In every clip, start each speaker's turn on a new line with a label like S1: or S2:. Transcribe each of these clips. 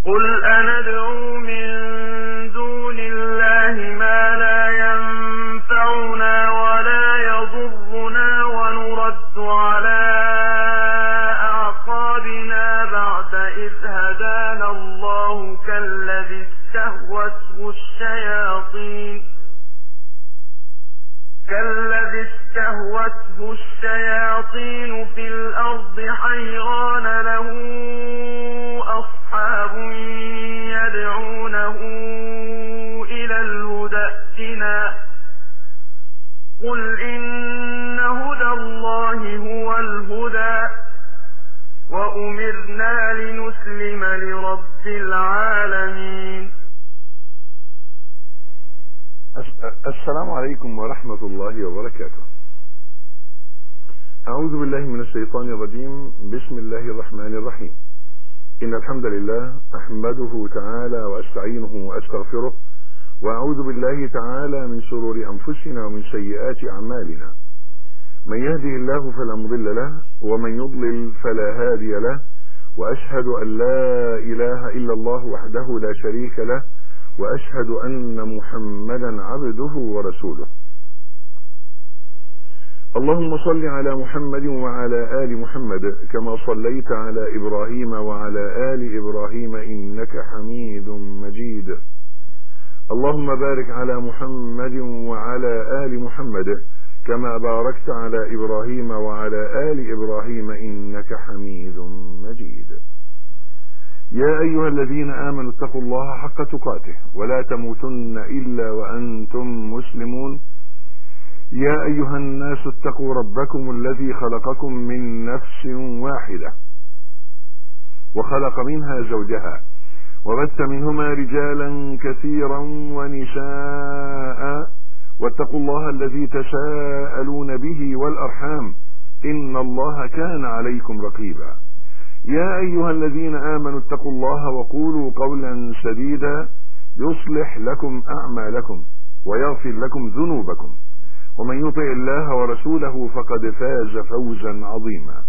S1: قل أندعو من دون الله ما لا ينفعنا ولا يضرنا ونرد على أعقابنا بعد إذ هدانا الله كالذي استهوته الشياطين كالذي استهوته الشياطين في الأرض حيران له أصحاب يدعونه إلى الهدى ائتنا قل إن هدى الله هو الهدى وأمرنا لنسلم لرب العالمين
S2: السلام عليكم ورحمة الله وبركاته أعوذ بالله من الشيطان الرجيم بسم الله الرحمن الرحيم إن الحمد لله أحمده تعالى وأستعينه وأستغفره وأعوذ بالله تعالى من شرور أنفسنا ومن سيئات أعمالنا من يهده الله فلا مضل له ومن يضلل فلا هادي له وأشهد أن لا إله إلا الله وحده لا شريك له وأشهد أن محمدا عبده ورسوله اللهم صل على محمد وعلى آل محمد كما صليت على إبراهيم وعلى آل إبراهيم إنك حميد مجيد اللهم بارك على محمد وعلى آل محمد كما باركت على إبراهيم وعلى آل إبراهيم إنك حميد مجيد يا أيها الذين آمنوا اتقوا الله حق تقاته ولا تموتن إلا وأنتم مسلمون يا أيها الناس اتقوا ربكم الذي خلقكم من نفس واحدة وخلق منها زوجها وبث منهما رجالا كثيرا ونساء واتقوا الله الذي تساءلون به والأرحام إن الله كان عليكم رقيبا يا أيها الذين آمنوا اتقوا الله وقولوا قولا سديدا يصلح لكم أعمالكم ويغفر لكم ذنوبكم ومن يطع الله ورسوله فقد فاز فوزا عظيما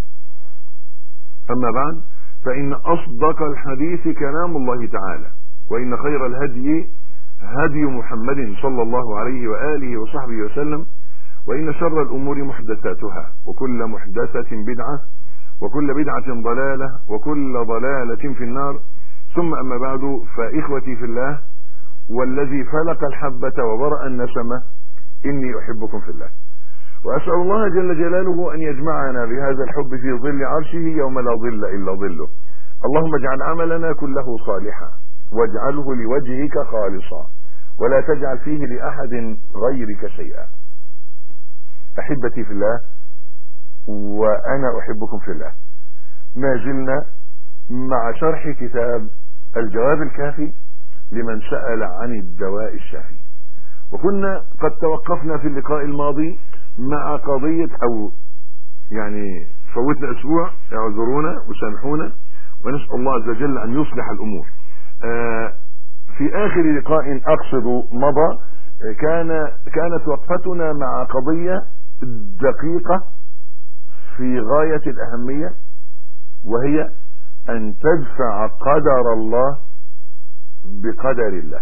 S2: أما بعد فإن أصدق الحديث كلام الله تعالى وإن خير الهدي هدي محمد صلى الله عليه وآله وصحبه وسلم وإن شر الأمور محدثاتها وكل محدثة بدعة وكل بدعة ضلالة وكل ضلالة في النار ثم أما بعد فإخوتي في الله والذي فلق الحبة وبرأ النسمة إني أحبكم في الله وأسأل الله جل جلاله أن يجمعنا بهذا الحب في ظل عرشه يوم لا ظل إلا ظله اللهم اجعل عملنا كله صالحا واجعله لوجهك خالصا ولا تجعل فيه لأحد غيرك شيئا أحبتي في الله وأنا أحبكم في الله ما زلنا مع شرح كتاب الجواب الكافي لمن سأل عن الدواء الشافي وكنا قد توقفنا في اللقاء الماضي مع قضية أو يعني فوتنا أسبوع اعذرونا وسامحونا ونسأل الله عز وجل أن يصلح الأمور آه في آخر لقاء أقصد مضى كان كانت وقفتنا مع قضية دقيقة في غاية الأهمية وهي أن تدفع قدر الله بقدر الله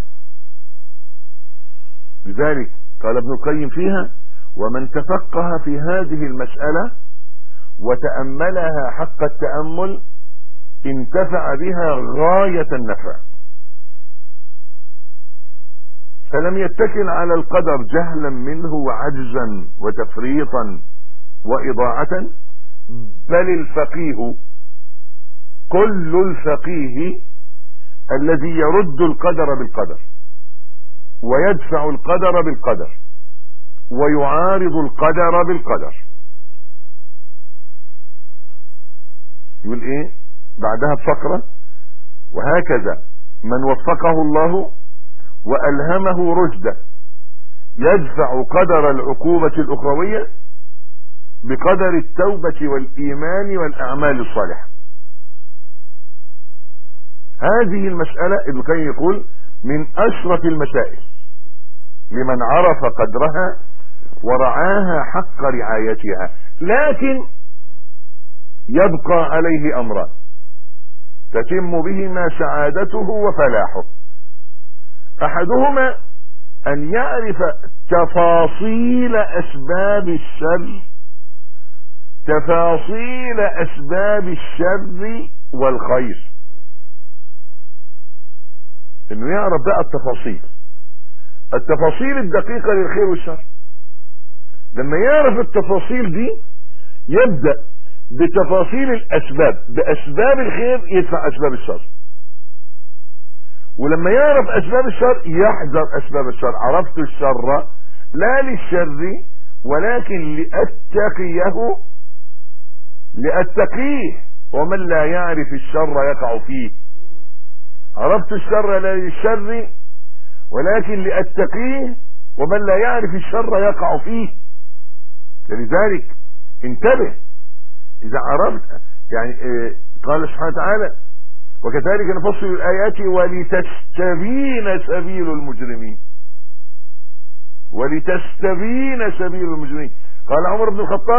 S2: لذلك قال ابن القيم فيها ومن تفقه في هذه المسألة وتأملها حق التأمل انتفع بها غاية النفع فلم يتكل على القدر جهلا منه وعجزا وتفريطا وإضاعة بل الفقيه كل الفقيه الذي يرد القدر بالقدر ويدفع القدر بالقدر ويعارض القدر بالقدر يقول ايه بعدها بفقرة وهكذا من وفقه الله وألهمه رشده يدفع قدر العقوبة الأخروية بقدر التوبة والإيمان والأعمال الصالحة هذه المسألة ابن القيم يقول من أشرف المسائل لمن عرف قدرها ورعاها حق رعايتها لكن يبقى عليه أمران تتم بهما سعادته وفلاحه احدهما ان يعرف تفاصيل اسباب الشر تفاصيل اسباب الشر والخير انه يعرف بقى التفاصيل التفاصيل الدقيقة للخير والشر لما يعرف التفاصيل دي يبدأ بتفاصيل الاسباب باسباب الخير يدفع اسباب الشر ولما يعرف اسباب الشر يحذر اسباب الشر عرفت الشر لا للشر ولكن لاتقيه لاتقيه ومن لا يعرف الشر يقع فيه عرفت الشر لا للشر ولكن لاتقيه ومن لا يعرف الشر يقع فيه لذلك انتبه اذا عرفت يعني اه قال سبحانه وتعالى وكذلك نفصل الايات ولتستبين سبيل المجرمين ولتستبين سبيل المجرمين قال عمر بن الخطاب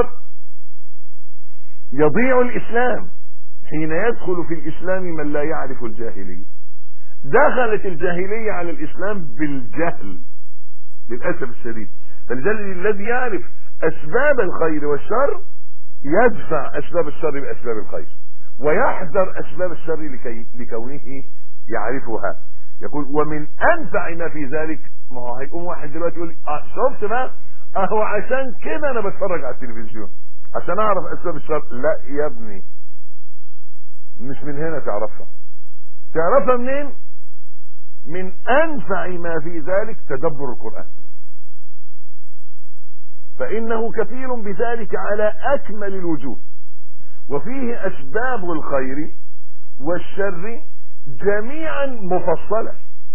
S2: يضيع الاسلام حين يدخل في الاسلام من لا يعرف الجاهليه دخلت الجاهليه على الاسلام بالجهل للاسف الشديد فلذلك الذي يعرف اسباب الخير والشر يدفع اسباب الشر باسباب الخير ويحذر اسباب الشر لكي لكونه يعرفها يقول ومن انفع ما في ذلك ما هو هيقوم واحد دلوقتي يقول اه شفت بقى اهو عشان كده انا بتفرج على التلفزيون عشان اعرف اسباب الشر لا يا ابني مش من هنا تعرفها تعرفها منين من انفع ما في ذلك تدبر القرآن فانه كفيل بذلك على اكمل الوجوه وفيه اسباب الخير والشر جميعا مفصلة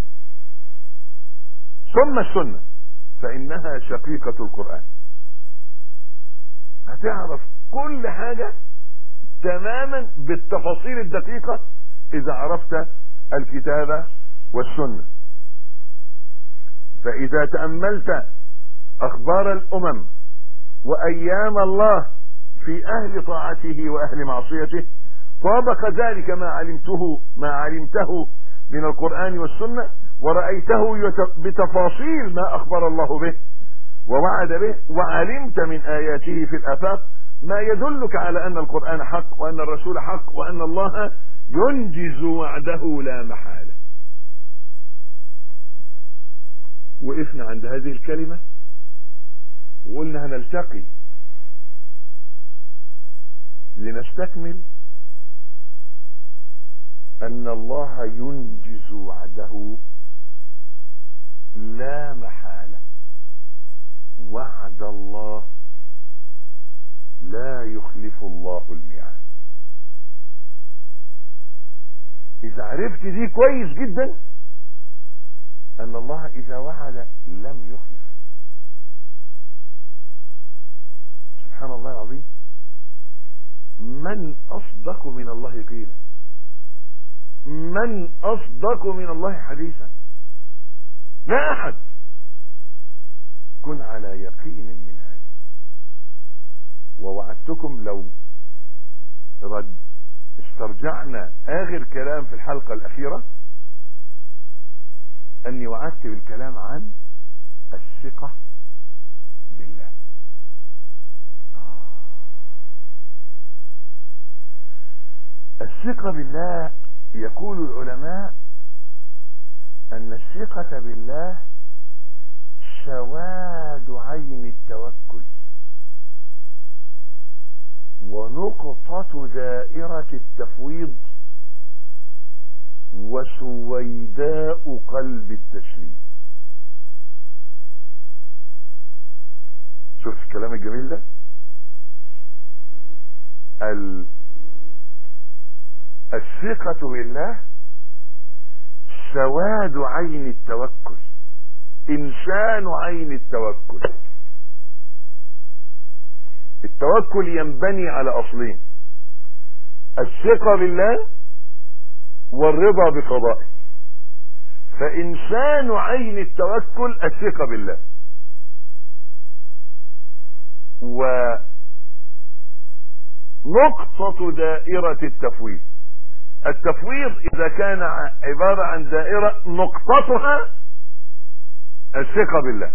S2: ثم السنة فانها شقيقة القرآن هتعرف كل حاجة تماما بالتفاصيل الدقيقة اذا عرفت الكتاب والسنة فاذا تأملت اخبار الامم وايام الله في اهل طاعته واهل معصيته طابق ذلك ما علمته ما علمته من القرآن والسنة ورأيته بتفاصيل ما اخبر الله به ووعد به وعلمت من اياته في الافاق ما يدلك على ان القرآن حق وان الرسول حق وان الله ينجز وعده لا محالة وقفنا عند هذه الكلمة وقلنا هنلتقي لنستكمل ان الله ينجز وعده لا محالة وعد الله لا يخلف الله الميعاد اذا عرفت دي كويس جدا ان الله اذا وعد لم يخلف سبحان الله العظيم من اصدق من الله قيلا من اصدق من الله حديثا لا احد كن على يقين من هذا ووعدتكم لو رد استرجعنا اخر كلام في الحلقة الاخيرة اني وعدت بالكلام عن الثقة بالله الثقة بالله يقول العلماء ان الثقة بالله سواد عين التوكل ونقطة دائرة التفويض وسويداء قلب التسليم شوف الكلام الجميل ده ال... الثقة بالله سواد عين التوكل انسان عين التوكل التوكل ينبني على اصلين الثقة بالله والرضا بقضائه فانسان عين التوكل الثقة بالله ونقطة دائرة التفويض التفويض اذا كان عبارة عن دائرة نقطتها الثقة بالله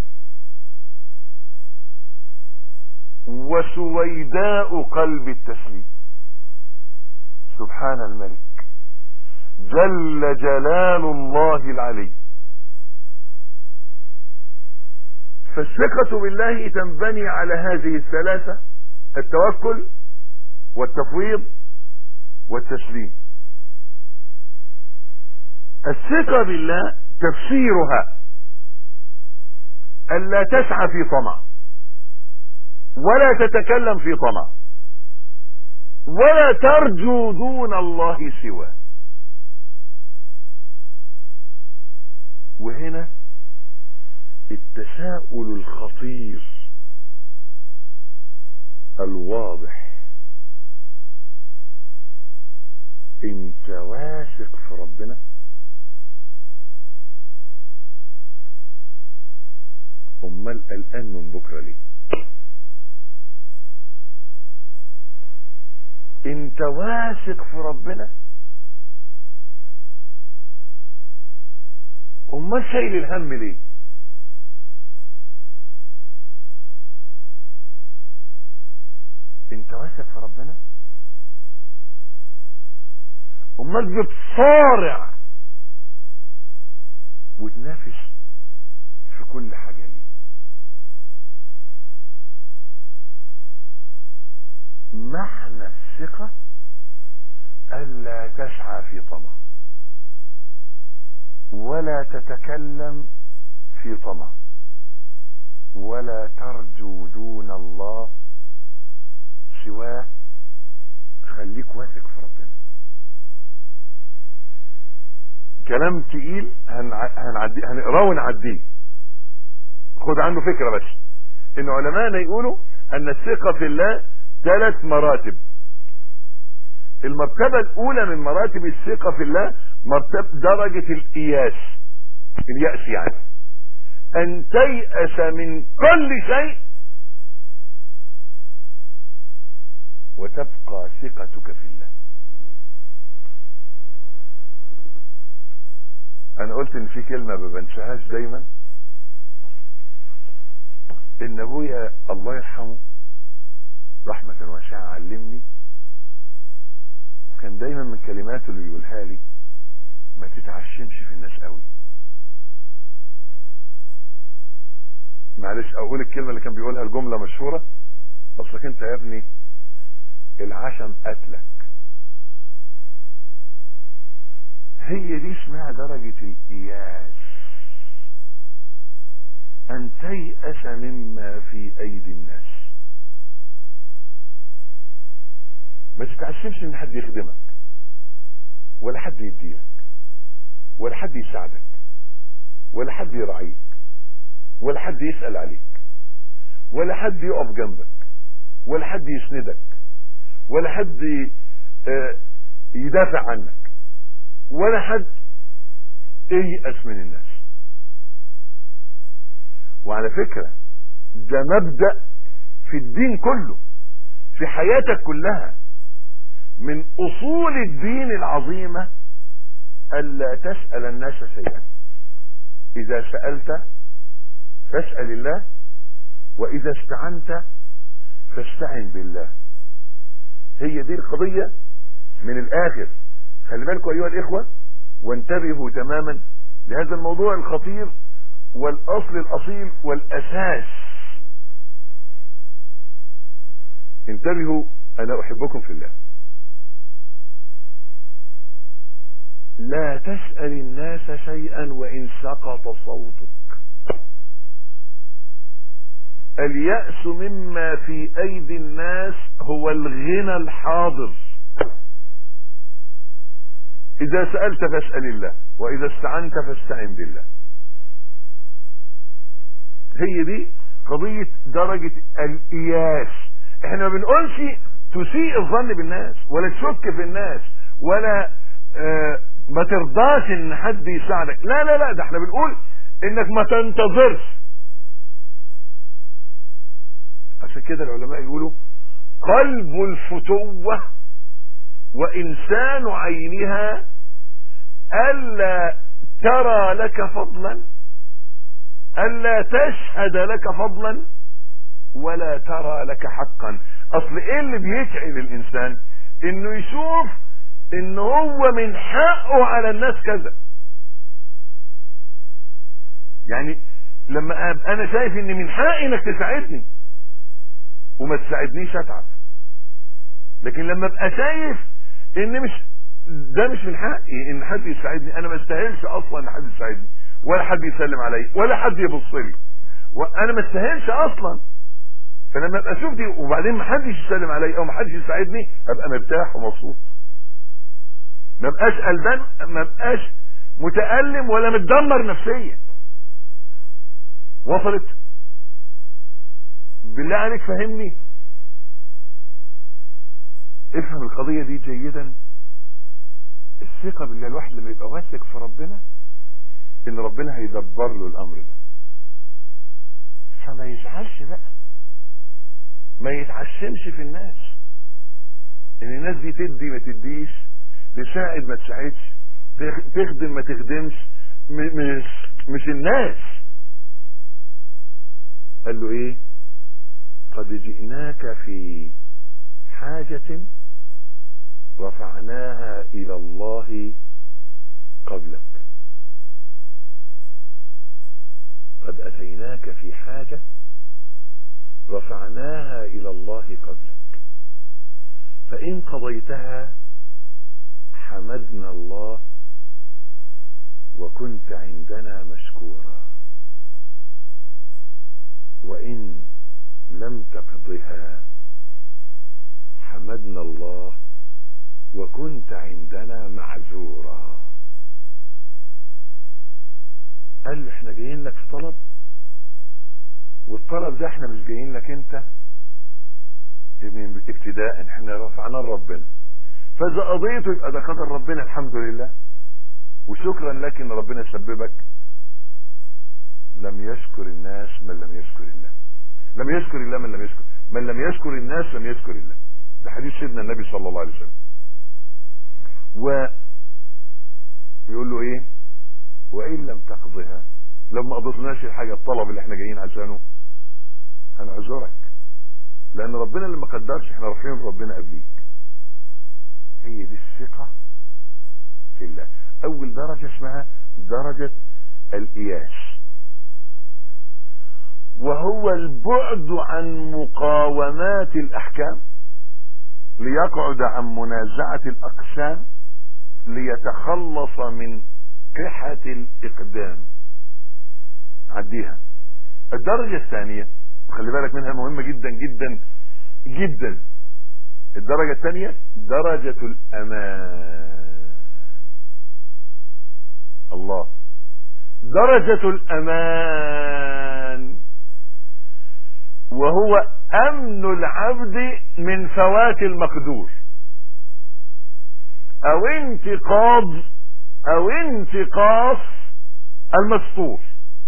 S2: وسويداء قلب التسليم سبحان الملك جل جلال الله العلي فالثقة بالله تنبني على هذه الثلاثة التوكل والتفويض والتسليم الثقة بالله تفسيرها ألا تسعى في طمع ولا تتكلم في طمع ولا ترجو دون الله سواه وهنا التساؤل الخطير الواضح انت واثق في ربنا امال قلقان من بكره ليه انت واثق في ربنا امال شايل الهم ليه انت واثق في ربنا امال بتصارع وتنافس في كل حاجه ليه معنى الثقة ألا تسعى في طمع ولا تتكلم في طمع ولا ترجو دون الله سواه خليك واثق في ربنا كلام تقيل هنعدي هنقراه ونعديه خد عنه فكرة بس ان علماءنا يقولوا ان الثقة في الله ثلاث مراتب المرتبة الاولى من مراتب الثقة في الله مرتبة درجة القياس اليأس يعني ان تيأس من كل شيء وتبقى ثقتك في الله انا قلت ان في كلمة ما بنساهاش دايما ان ابويا الله يرحمه رحمة واسعة علمني وكان دايما من كلماته اللي يقولها لي ما تتعشمش في الناس قوي معلش اقول الكلمة اللي كان بيقولها الجملة مشهورة اصلك انت يا ابني العشم قتلك هي دي اسمها درجة الإياس أن تيأس مما في أيدي الناس ما تتعشمش ان حد يخدمك ولا حد يديلك ولا حد يساعدك ولا حد يرعيك ولا حد يسأل عليك ولا حد يقف جنبك ولا حد يسندك ولا حد يدافع عنك ولا حد ييأس من الناس وعلى فكرة ده مبدأ في الدين كله في حياتك كلها من اصول الدين العظيمة الا تسأل الناس شيئا اذا سألت فاسأل الله واذا استعنت فاستعن بالله هي دي القضية من الاخر خلي بالكم ايها الاخوة وانتبهوا تماما لهذا الموضوع الخطير والاصل الاصيل والاساس انتبهوا انا احبكم في الله لا تسأل الناس شيئا وإن سقط صوتك اليأس مما في أيدي الناس هو الغنى الحاضر إذا سألت فاسأل الله وإذا استعنت فاستعن بالله هي دي قضية درجة الإياس احنا ما بنقولش تسيء الظن بالناس ولا تشك في الناس ولا آه ما ترضاش ان حد يساعدك لا لا لا ده احنا بنقول انك ما تنتظرش عشان كده العلماء يقولوا قلب الفتوة وإنسان عينها ألا ترى لك فضلا ألا تشهد لك فضلا ولا ترى لك حقا أصل إيه اللي بيتعب الإنسان إنه يشوف إن هو من حقه على الناس كذا يعني لما أبقى أنا شايف إن من حقي إنك تساعدني وما تساعدنيش أتعب لكن لما ابقى شايف ان مش ده مش من حقي ان حد يساعدني انا ما استاهلش اصلا ان حد يساعدني ولا حد يسلم علي ولا حد يبص لي وانا ما استاهلش اصلا فلما ابقى اشوف دي وبعدين ما حدش يسلم علي او ما حدش يساعدني ابقى مرتاح ومبسوط ما بقاش قلبان ما بقاش متألم ولا متدمر نفسيا وصلت بالله عليك فهمني افهم القضية دي جيدا الثقة بالله الواحد لما يبقى واثق في ربنا ان ربنا هيدبر له الامر ده فما يزعلش بقى ما يتعشمش في الناس ان الناس دي تدي ما تديش تساعد ما تساعدش تخدم ما تخدمش مش مش الناس قال له ايه قد جئناك في حاجة رفعناها إلى الله قبلك قد أتيناك في حاجة رفعناها إلى الله قبلك فإن قضيتها حمدنا الله وكنت عندنا مشكورا وإن لم تقضها حمدنا الله وكنت عندنا معذورا قال له احنا جايين لك في طلب والطلب ده احنا مش جايين لك انت من ابتداء احنا رفعناه لربنا فاذا قضيته يبقى ده قدر ربنا الحمد لله وشكرا لك ان ربنا سببك لم يشكر الناس من لم يشكر الله لم يشكر الله من لم يشكر من لم يشكر الناس لم يشكر الله ده حديث سيدنا النبي صلى الله عليه وسلم و يقول له ايه وان لم تقضها لو ما قضيتناش الحاجه الطلب اللي احنا جايين عشانه هنعذرك لان ربنا اللي ما قدرش احنا رايحين ربنا قبليك هي دي الثقه في الله اول درجه اسمها درجه الاياس وهو البعد عن مقاومات الاحكام ليقعد عن منازعة الاقسام ليتخلص من قحة الاقدام عديها الدرجة الثانية وخلي بالك منها مهمة جدا جدا جدا الدرجة الثانية درجة الامان الله درجة الامان وهو امن العبد من فوات المقدور او انتقاض او انتقاص المستور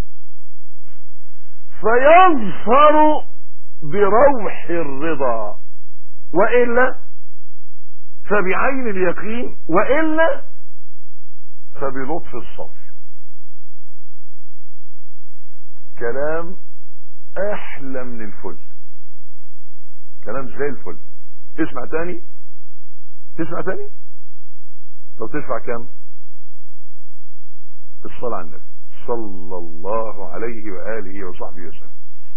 S2: فيظفر بروح الرضا والا فبعين اليقين والا فبلطف الصبر كلام احلى من الفل كلام زي الفل اسمع تاني تسمع تاني طب تدفع كام الصلاة على النبي صلى الله عليه وآله وصحبه وسلم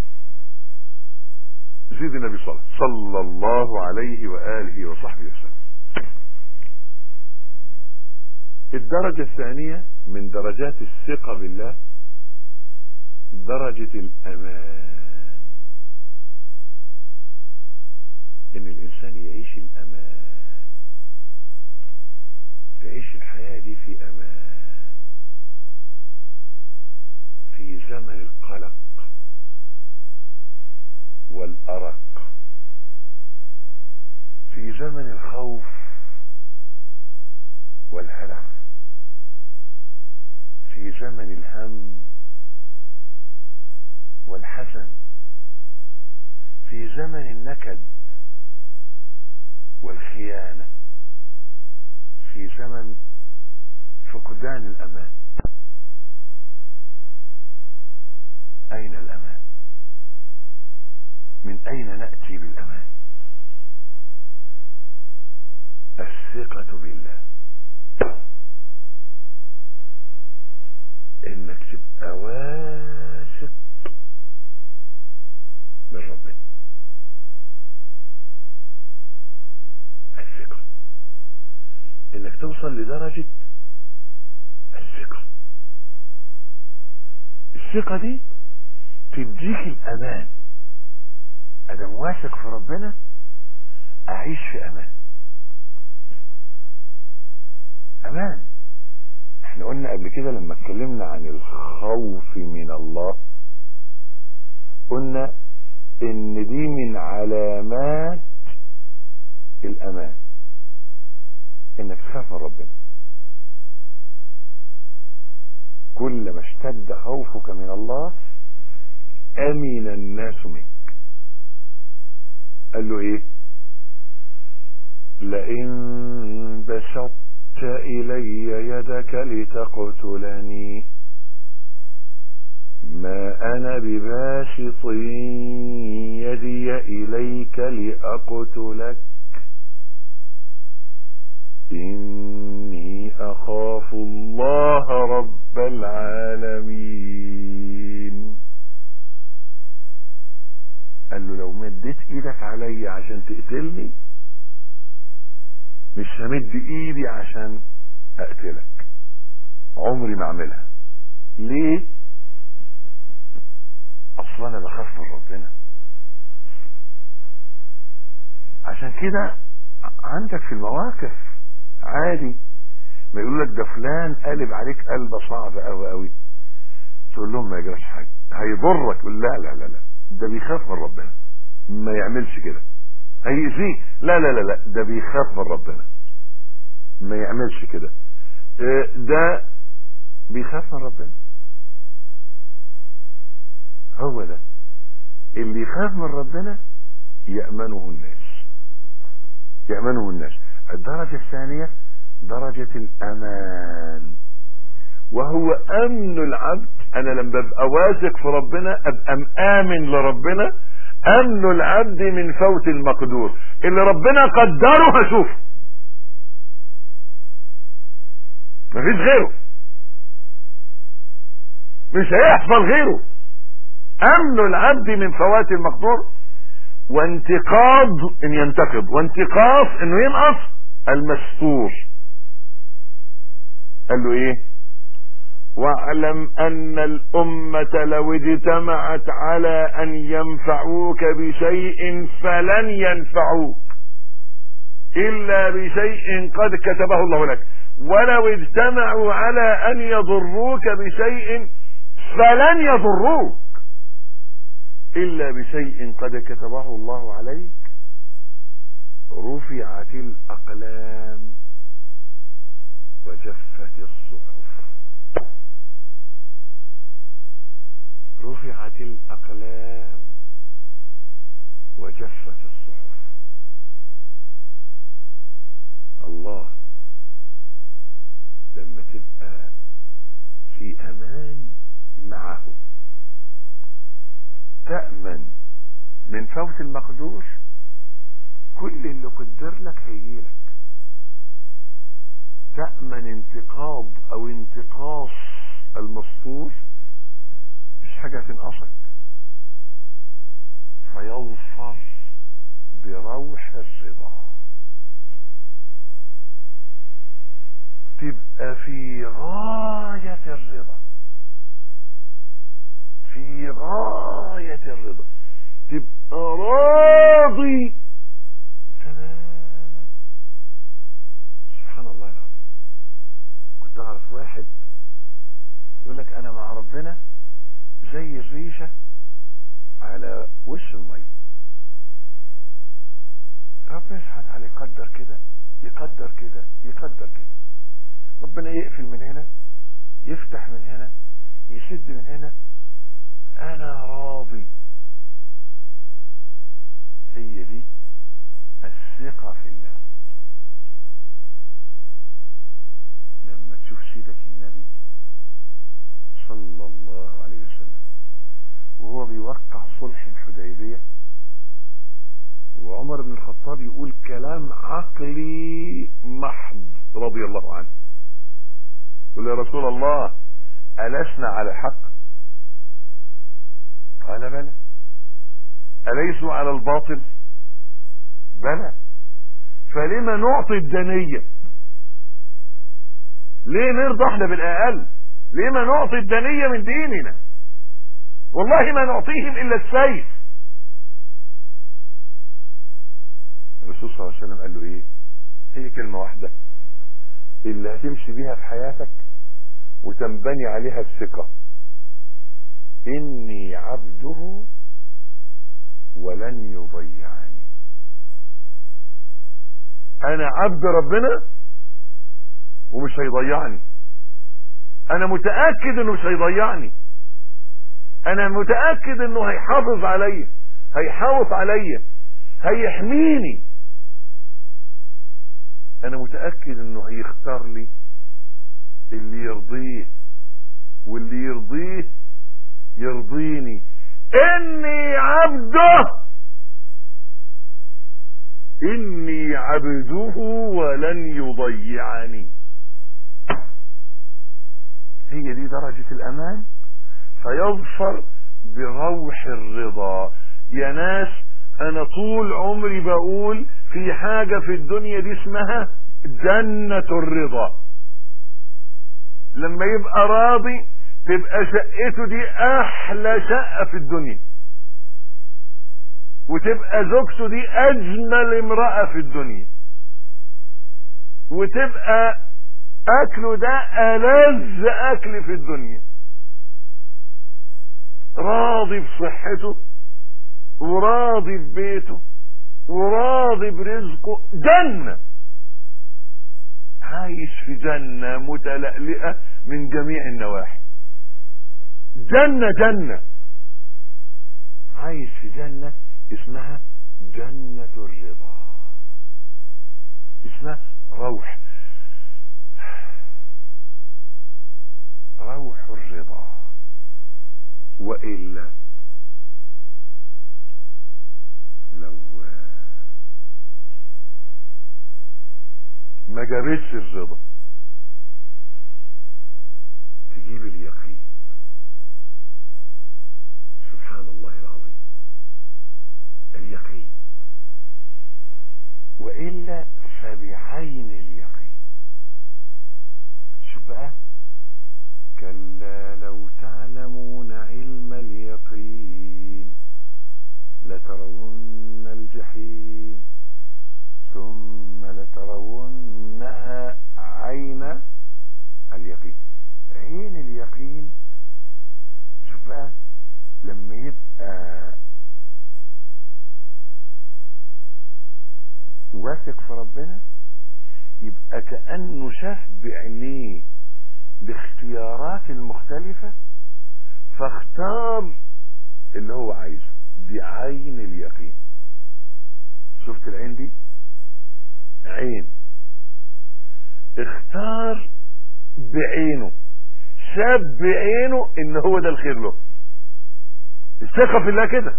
S2: زيد النبي صلى صلى الله عليه وآله وصحبه وسلم الدرجة الثانية من درجات الثقة بالله درجة الأمان إن الإنسان يعيش الأمان يعيش الحياة دي في أمان في زمن القلق والأرق في زمن الخوف والهلع في زمن الهم والحزن في زمن النكد والخيانة في زمن فقدان الأمان أين الأمان من أين نأتي بالأمان الثقة بالله انك تبقى واثق من ربنا الثقة انك توصل لدرجة الثقة الثقة دي تديك الامان ادم واثق في ربنا اعيش في امان امان احنا قلنا قبل كده لما اتكلمنا عن الخوف من الله قلنا ان دي من علامات الامان انك تخاف من ربنا كل ما اشتد خوفك من الله امن الناس منك قال له ايه لئن بسطت إلي يدك لتقتلني ما أنا بباسط يدي إليك لأقتلك إني أخاف الله رب العالمين قال له لو مديت ايدك علي عشان تقتلني مش همد ايدي عشان اقتلك عمري ما اعملها ليه اصلا انا بخاف من ربنا عشان كده عندك في المواقف عادي ما يقول لك ده فلان قلب عليك قلبه صعبه قوي قوي تقول لهم ما يجراش حاجه هيضرك يقول لا لا لا لا ده بيخاف من ربنا ما يعملش كده هيأذيه لا لا لا لا ده بيخاف من ربنا ما يعملش كده اه ده بيخاف من ربنا هو ده اللي يخاف من ربنا يأمنه الناس يأمنه الناس الدرجة الثانية درجة الأمان وهو أمن العبد أنا لما ببقى واثق في ربنا أبقى مآمن لربنا أمن العبد من فوت المقدور اللي ربنا قدره هشوفه مفيش غيره مش هيحصل غيره أمن العبد من فوات المقدور وانتقاض ان ينتقض وانتقاص انه ينقص المستور قال له ايه واعلم ان الامة لو اجتمعت على ان ينفعوك بشيء فلن ينفعوك الا بشيء قد كتبه الله لك ولو اجتمعوا على ان يضروك بشيء فلن يضروك الا بشيء قد كتبه الله عليك رفعت الاقلام وجفت الصحف رفعت الاقلام وجفت الصحف الله لما تبقى في امان معه تأمن من فوت المقدور كل اللي قدر لك هيجيلك تأمن انتقاض او انتقاص المسطور مش حاجة تنقصك فيظفر بروح الرضا تبقى في غاية الرضا في غاية الرضا تبقى راضي تماما سبحان الله العظيم كنت اعرف واحد يقول لك انا مع ربنا زي الريشة على وش المية ربنا سبحانه وتعالى يقدر كده يقدر كده يقدر كده ربنا يقفل من هنا يفتح من هنا يسد من هنا انا راضي هي دي الثقة في الله لما تشوف سيدك النبي صلى الله عليه وسلم وهو بيوقع صلح الحديبية وعمر بن الخطاب يقول كلام عقلي محض رضي الله عنه يقول يا رسول الله ألسنا على حق قال بلى أليسوا على الباطل بلى فلما نعطي الدنية ليه نرضى احنا بالأقل ليه ما نعطي الدنية من ديننا والله ما نعطيهم إلا السيف الرسول صلى الله عليه وسلم قال له ايه هي كلمة واحدة اللي هتمشي بيها في حياتك وتنبني عليها الثقة إني عبده ولن يضيعني أنا عبد ربنا ومش هيضيعني أنا متأكد إنه مش هيضيعني أنا متأكد إنه هيحافظ عليا هيحافظ عليا هيحميني أنا متأكد إنه هيختار لي اللي يرضيه واللي يرضيه يرضيني اني عبده اني عبده ولن يضيعني هي دي درجة الامان فيظفر بروح الرضا يا ناس انا طول عمري بقول في حاجة في الدنيا دي اسمها جنة الرضا لما يبقى راضي تبقى شقته دي احلى شقة في الدنيا وتبقى زوجته دي اجمل امرأة في الدنيا وتبقى اكله ده ألذ اكل في الدنيا راضي بصحته وراضي ببيته وراضي برزقه جنة عايش في جنة متلألئة من جميع النواحي جنة جنة عايش في جنة اسمها جنة الرضا اسمها روح روح الرضا وإلا لو ما جابتش الرضا تجيب اليقين سبحان الله العظيم اليقين وإلا فبعين اليقين شوف بقى كلا لو تعلمون علم اليقين لترون الجحيم ثم لترونها عين اليقين عين اليقين شوف بقى لما يبقى واثق في ربنا يبقى كأنه شاف بعينيه الاختيارات المختلفة فاختار اللي هو عايزه دي عين اليقين شفت العين دي عين اختار بعينه شاف بعينه ان هو ده الخير له الثقة في الله كده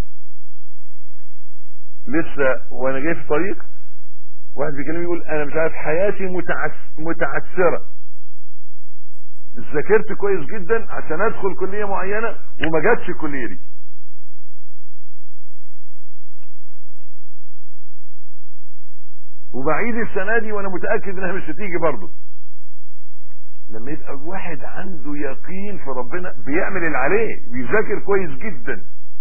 S2: لسه وانا جاي في الطريق واحد بيكلمني يقول انا مش عارف حياتي متعس متعسرة ذاكرت كويس جدا عشان ادخل كلية معينة وما جاتش الكلية دي وبعيد السنة دي وانا متأكد انها مش هتيجي برضه لما يبقى واحد عنده يقين في ربنا بيعمل اللي عليه بيذاكر كويس جدا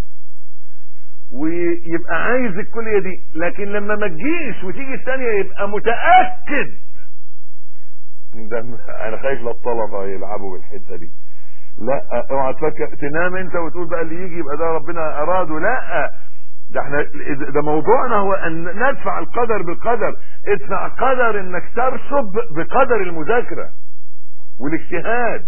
S2: ويبقى عايز الكلية دي لكن لما ما تجيش وتيجي الثانية يبقى متأكد ده انا خايف لا الطلبة يلعبوا بالحتة دي لا اوعى تفكر تنام انت وتقول بقى اللي يجي يبقى ده ربنا اراده لا ده احنا ده موضوعنا هو ان ندفع القدر بالقدر ادفع قدر انك ترسب بقدر المذاكرة والاجتهاد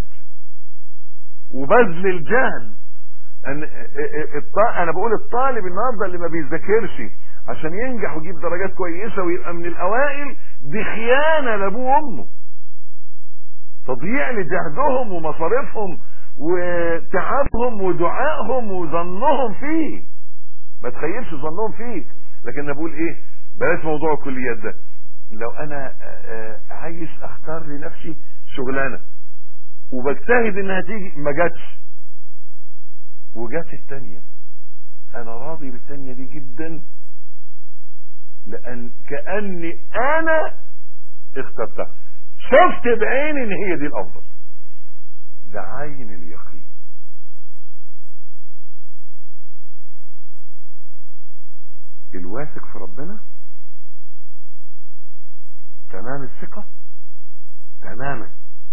S2: وبذل الجهد ان انا بقول الطالب النهارده اللي ما بيذاكرش عشان ينجح ويجيب درجات كويسه ويبقى من الاوائل دي خيانه لابوه وامه تضييع لجهدهم ومصاريفهم وتعبهم ودعائهم وظنهم فيه ما تخيلش ظنهم فيك لكن انا بقول ايه بلاش موضوع الكليات ده لو انا آه، عايز اختار لنفسي شغلانه وبجتهد انها تيجي ما جاتش وجات التانية انا راضي بالتانية دي جدا لان كاني انا اخترتها شفت بعيني ان هي دي الافضل ده عين اليقين الواثق في ربنا تمام الثقة تماما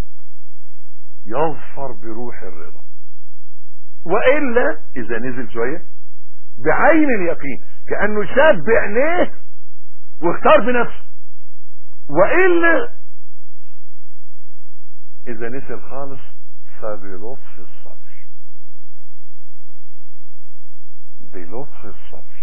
S2: يظفر بروح الرضا وإلا إذا نزل شوية بعين اليقين كأنه شاف بعينيه واختار بنفسه وإلا إذا نزل خالص فبلطف الصبر بلطف الصبر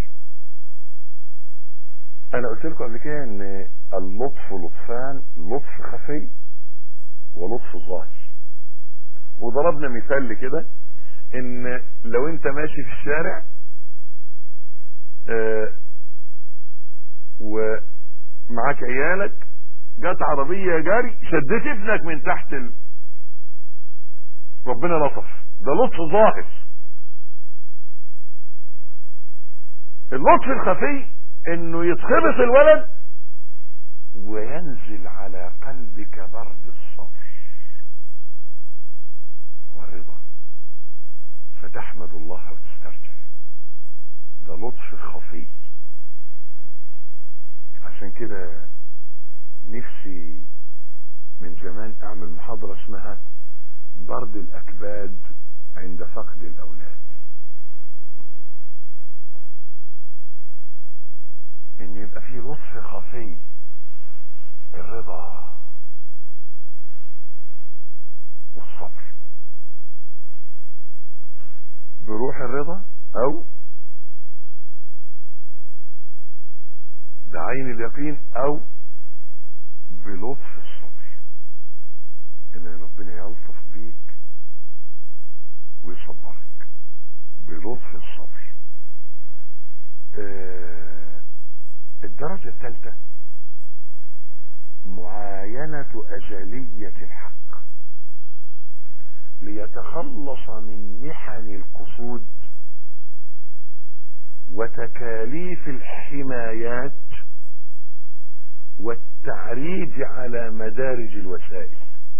S2: انا قلت لكم قبل كده ان اللطف لطفان لطف خفي ولطف ظاهر وضربنا مثال كده ان لو انت ماشي في الشارع آه ومعاك عيالك جت عربية جاري شدت ابنك من تحت ال... ربنا لطف ده لطف ظاهر اللطف الخفي انه يتخبط الولد وينزل على قلبك برد الصبر والرضا فتحمد الله وتسترجع ده لطف خفي عشان كده نفسي من زمان اعمل محاضرة اسمها برد الاكباد عند فقد الاولاد ان يبقى في لطف خفي الرضا والصبر بروح الرضا او بعين اليقين او بلطف الصبر ان ربنا يلطف بيك ويصبرك بلطف الصبر آه الدرجة الثالثة معاينة أجلية الحق ليتخلص من محن القصود وتكاليف الحمايات والتعريج على مدارج الوسائل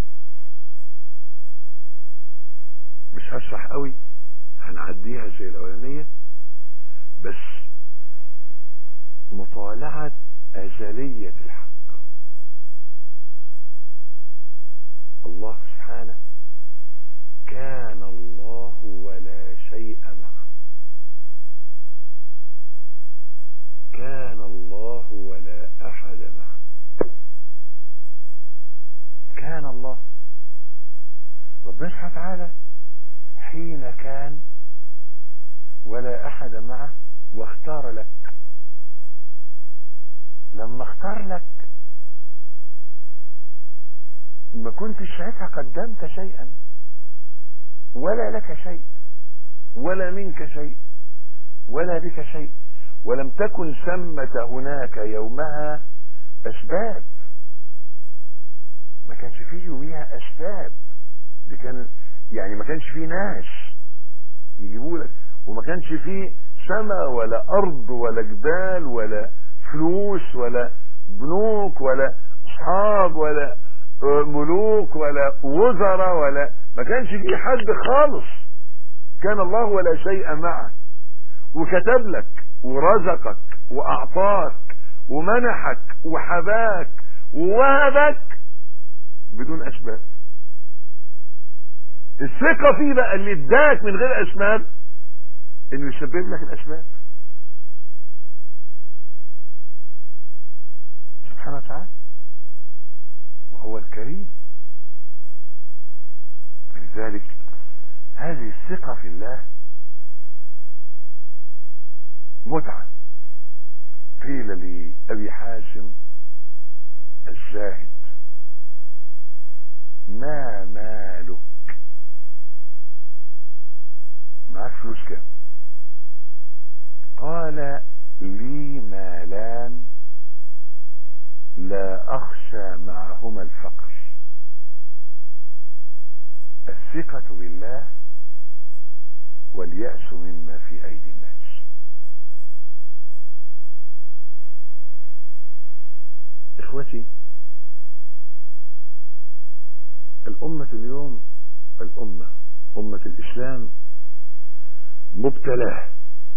S2: مش هشرح قوي هنعديها زي الاولانيه بس مطالعة أزلية الحق الله سبحانه كان الله ولا شيء معه كان الله ولا أحد معه كان الله ربنا سبحانه وتعالى حين كان ولا أحد معه واختار لك لما اختار لك ما كنتش ساعتها قدمت شيئا ولا لك شيء ولا منك شيء ولا بك شيء ولم تكن ثمة هناك يومها أسباب ما كانش فيه يوميها أسباب دي كان يعني ما كانش فيه ناس يجيبوا لك وما كانش فيه سماء ولا أرض ولا جبال ولا فلوس ولا بنوك ولا اصحاب ولا ملوك ولا وزراء ولا ما كانش فيه حد خالص كان الله ولا شيء معه وكتب لك ورزقك واعطاك ومنحك وحباك ووهبك بدون اسباب الثقة فيه بقى اللي اداك من غير اسباب انه يسبب لك الاسباب سبحانه وتعالى وهو الكريم لذلك هذه الثقة في الله متعة قيل لأبي حاشم الزاهد ما مالك معاك فلوس كام قال لي مالان لا اخشى معهما الفقر الثقة بالله واليأس مما في ايدي الناس اخوتي الامة اليوم الامة امة الاسلام مبتلاه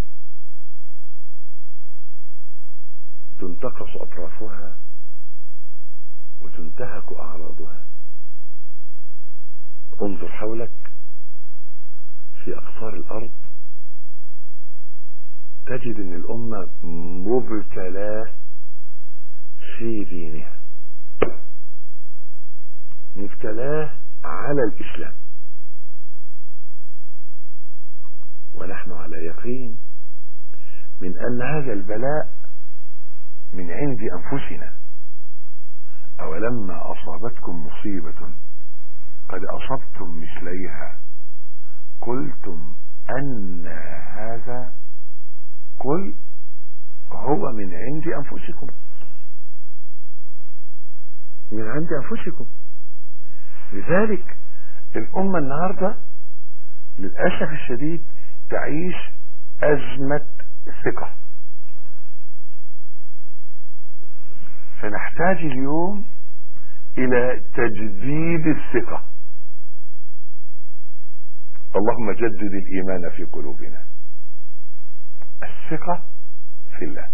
S2: تنتقص اطرافها وتنتهك اعراضها انظر حولك في اقطار الارض تجد ان الامة مبتلاه في دينها مبتلاه على الاسلام ونحن على يقين من ان هذا البلاء من عند انفسنا اولما اصابتكم مصيبة قد اصبتم مثليها قلتم ان هذا قل هو من عند انفسكم من عند انفسكم لذلك الامة النهاردة للأسف الشديد تعيش ازمة ثقة فنحتاج اليوم الى تجديد الثقة اللهم جدد الايمان في قلوبنا الثقة في الله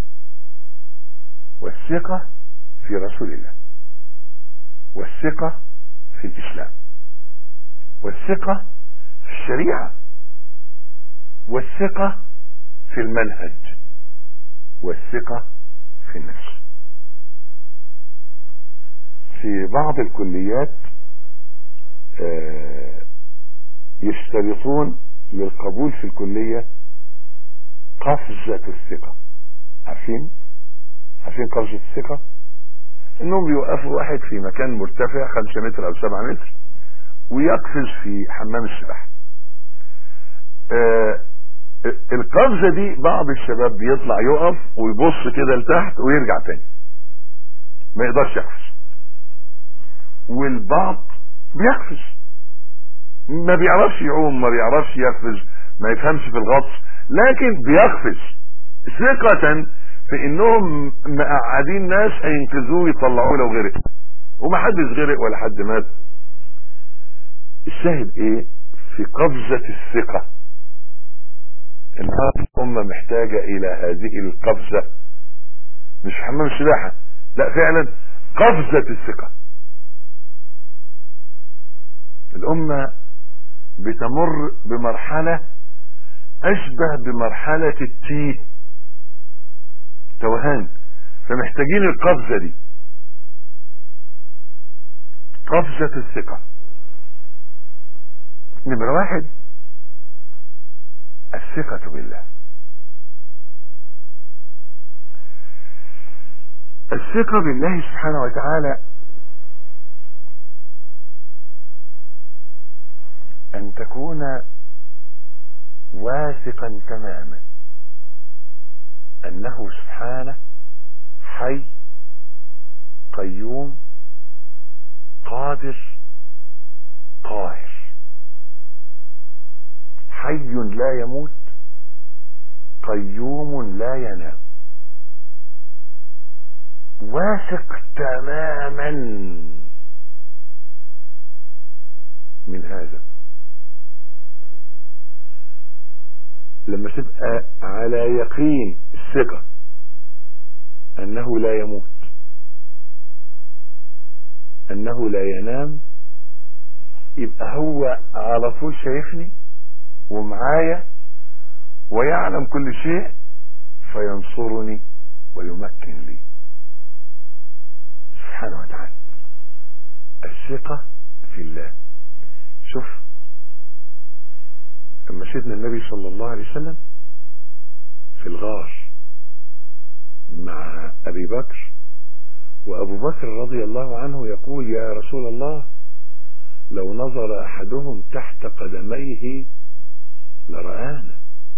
S2: والثقة في رسول الله والثقة في الاسلام والثقة في الشريعة والثقة في المنهج والثقة في النفس في بعض الكليات يشترطون للقبول في الكلية قفزة الثقة عارفين عارفين قفزة الثقة انهم بيوقفوا واحد في مكان مرتفع خمسة متر او سبعة متر ويقفز في حمام السباحة آه القفزة دي بعض الشباب بيطلع يقف ويبص كده لتحت ويرجع تاني ما يقدرش يقفز والبعض بيقفز ما بيعرفش يعوم ما بيعرفش يقفز ما يفهمش في الغطس لكن بيقفز ثقة في انهم مقعدين ناس هينقذوه ويطلعوه لو غرق ومحدش غرق ولا حد مات الشاهد ايه في قفزة الثقة النهارده الأمة محتاجة إلى هذه القفزة مش حمام السباحة لا فعلا قفزة الثقة الأمة بتمر بمرحلة أشبه بمرحلة التيه توهان فمحتاجين القفزة دي قفزة الثقة نمرة واحد الثقة بالله الثقة بالله سبحانه وتعالى أن تكون واثقا تماما أنه سبحانه حي قيوم قادر قاهر حي لا يموت قيوم لا ينام واثق تماما من هذا لما تبقى على يقين الثقة انه لا يموت انه لا ينام يبقى هو على طول شايفني ومعايا ويعلم كل شيء فينصرني ويمكن لي سبحانه وتعالى الثقة في الله شوف لما سيدنا النبي صلى الله عليه وسلم في الغار مع ابي بكر وابو بكر رضي الله عنه يقول يا رسول الله لو نظر احدهم تحت قدميه لرآنا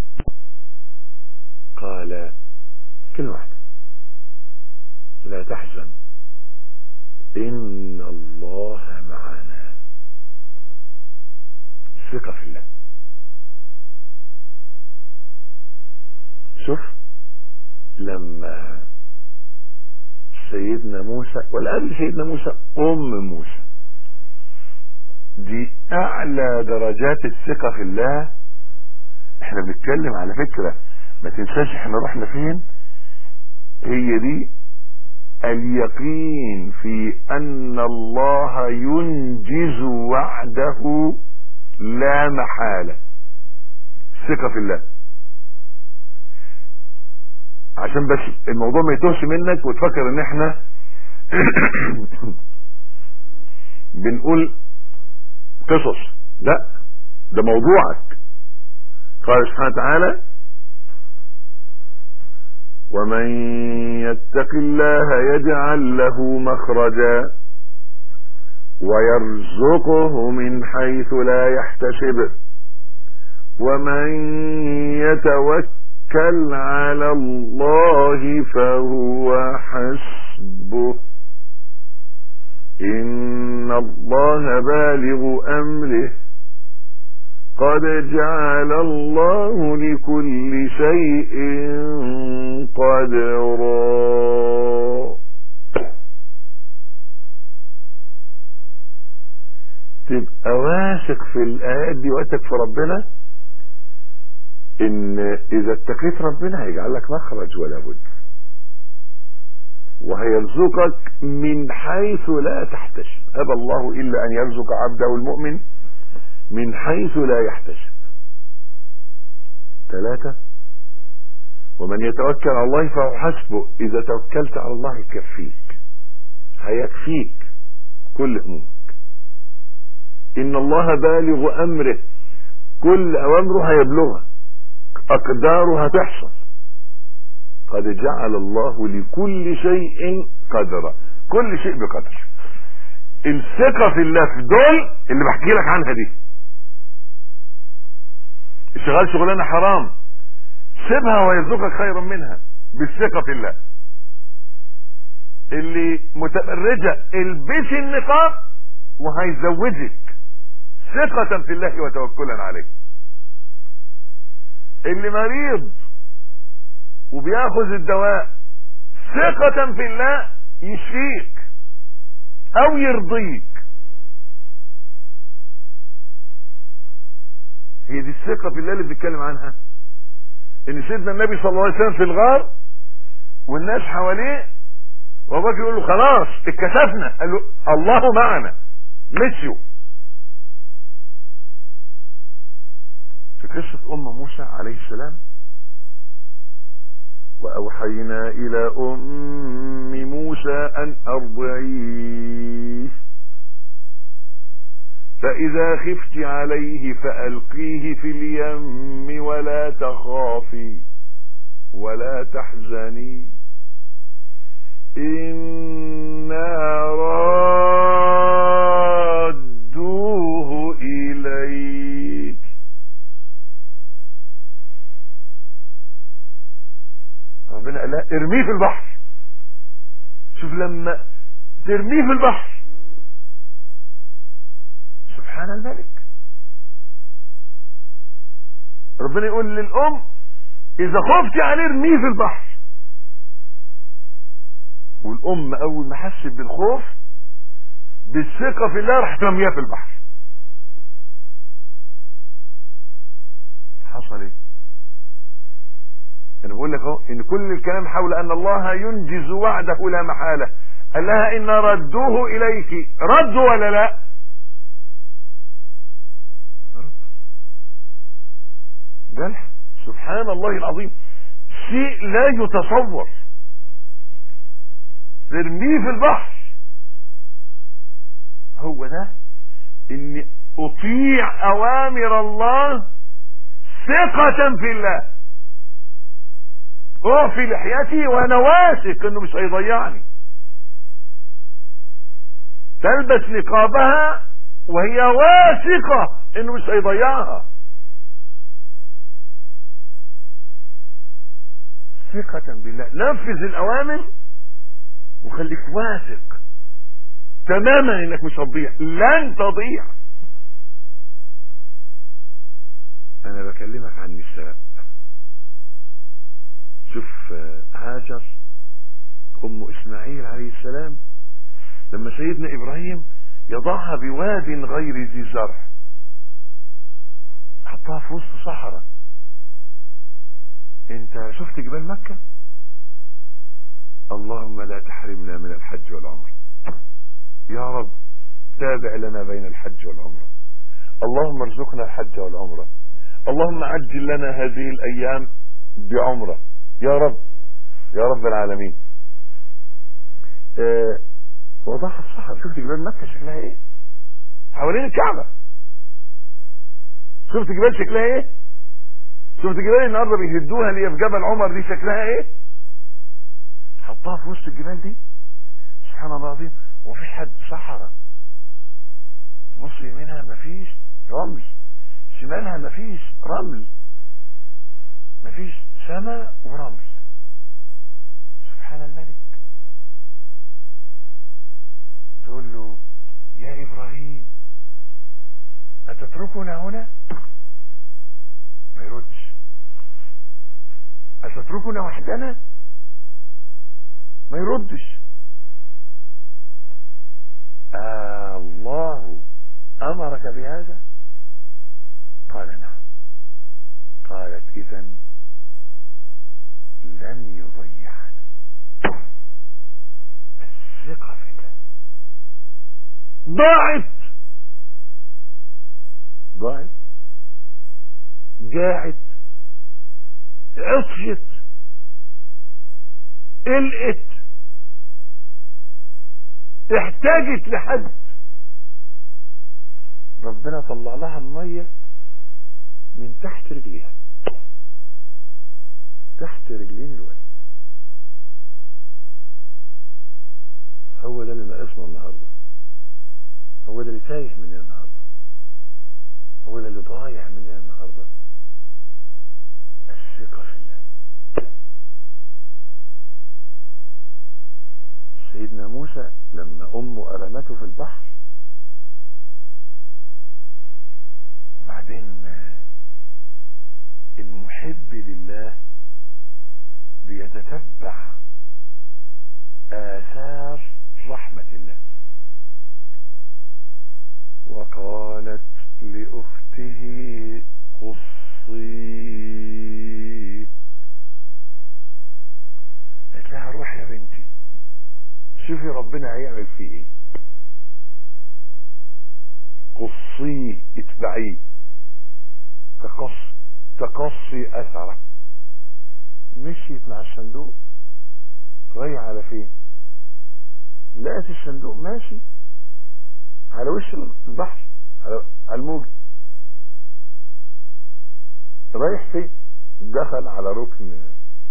S2: قال كلمة واحدة لا تحزن إن الله معنا ثقة في الله شوف لما سيدنا موسى ولا قبل سيدنا موسى أم موسى دي أعلى درجات الثقة في الله احنا بنتكلم على فكرة ما تنساش احنا رحنا فين هي دي اليقين في ان الله ينجز وعده لا محالة ثقة في الله عشان بس الموضوع ما يتوهش منك وتفكر ان احنا بنقول قصص لا ده موضوعك قال سبحانه وتعالى ومن يتق الله يجعل له مخرجا ويرزقه من حيث لا يحتسب ومن يتوكل على الله فهو حسبه إن الله بالغ أمره قد جعل الله لكل شيء قدرا تبقى واثق في الآيات دي وقتك في ربنا ان اذا اتقيت ربنا هيجعل لك مخرج ولا بد وهيرزقك من حيث لا تحتسب ابى الله الا ان يرزق عبده المؤمن من حيث لا يحتسب ثلاثة ومن يتوكل على الله فهو حسبه إذا توكلت على الله يكفيك هيكفيك كل همومك إن الله بالغ أمره كل أوامره هيبلغها أقداره هتحصل قد جعل الله لكل شيء قدرا كل شيء بقدر الثقة في الله في دول اللي بحكي لك عنها دي اشتغال شغلانه حرام سيبها ويرزقك خيرا منها بالثقه في الله اللي متبرجه البسي النقاب وهيزوجك ثقة في الله وتوكلا عليه اللي مريض وبياخذ الدواء ثقة في الله يشفيك او يرضيك هي دي الثقة في الله اللي بنتكلم عنها ان سيدنا النبي صلى الله عليه وسلم في الغار والناس حواليه وابو بكر يقول له خلاص اتكسفنا قال له الله معنا مشيوا في قصة ام موسى عليه السلام واوحينا الى ام موسى ان ارضعيه فإذا خفت عليه فألقيه في اليم ولا تخافي ولا تحزني إنا رادوه إليك ربنا قال لها ارميه في البحر شوف لما ترميه في البحر سبحان الملك ربنا يقول للأم إذا خفت عليه ارميه في البحر والأم أول ما حست بالخوف بالثقة في الله راح ترميها في البحر حصل ايه انا بقول لك اهو ان كل الكلام حول ان الله ينجز وعده لا محاله قال لها ان ردوه اليك ردوا ولا لا رد جرح سبحان الله العظيم شيء لا يتصور ترميه في البحر هو ده اني اطيع اوامر الله ثقة في الله اعفي لحيتي وانا واثق انه مش هيضيعني تلبس نقابها وهي واثقة انه مش هيضيعها ثقة بالله نفذ الاوامر وخليك واثق تماما انك مش هتضيع لن تضيع انا بكلمك عن النساء شوف هاجر ام اسماعيل عليه السلام لما سيدنا ابراهيم يضعها بواد غير ذي زرع حطها في وسط صحراء انت شفت جبال مكة اللهم لا تحرمنا من الحج والعمرة يا رب تابع لنا بين الحج والعمرة اللهم ارزقنا الحج والعمرة اللهم عجل لنا هذه الايام بعمرة يا رب يا رب العالمين اه وضعها الصحراء شفت جبال مكة شكلها ايه حوالين الكعبة شفت جبال شكلها ايه شفت جبال النهارده بيهدوها اللي هي في جبل عمر دي شكلها ايه حطها في وسط الجبال دي سبحان الله العظيم ومفيش حد صحراء بص يمينها مفيش رمل شمالها مفيش رمل مفيش سماء ورمل سبحان الملك تقول له يا ابراهيم اتتركنا هنا ما يردش اتتركنا وحدنا ما يردش آه الله امرك بهذا قال نعم قالت اذا لن يضيعنا الثقة في الله ضاعت ضاعت جاعت عطشت قلقت احتاجت لحد ربنا طلع لها المية من تحت رجليها تحت رجلين الولد هو ده اللي ناقصنا النهارده هو ده اللي تايه مننا النهارده هو ده اللي ضايع مننا النهارده الثقة في الله سيدنا موسى لما أمه أرمته في البحر وبعدين المحب لله بيتتبع آثار رحمة الله وقالت لأخته قصي قالت لها روح يا بنتي شوفي ربنا هيعمل فيه ايه قصيه اتبعيه تقص تقصي اثره مشيت مع الصندوق رايح على فين لقت الصندوق ماشي على وش البحر على الموج رايح فين دخل على ركن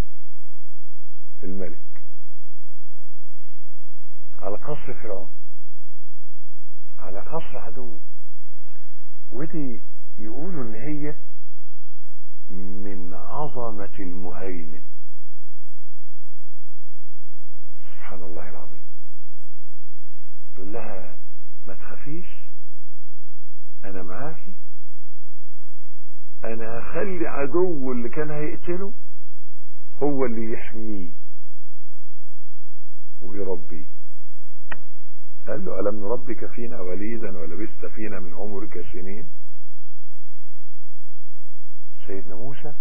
S2: الملك على قصر فرعون على قصر عدو ودي يقولوا ان هي من عظمة المهيمن سبحان الله العظيم تقول لها ما تخافيش انا معاكي انا هخلي عدو اللي كان هيقتله هو اللي يحميه ويربيه قال له ألم نربك فينا وليدا ولبست فينا من عمرك سنين سيدنا موسى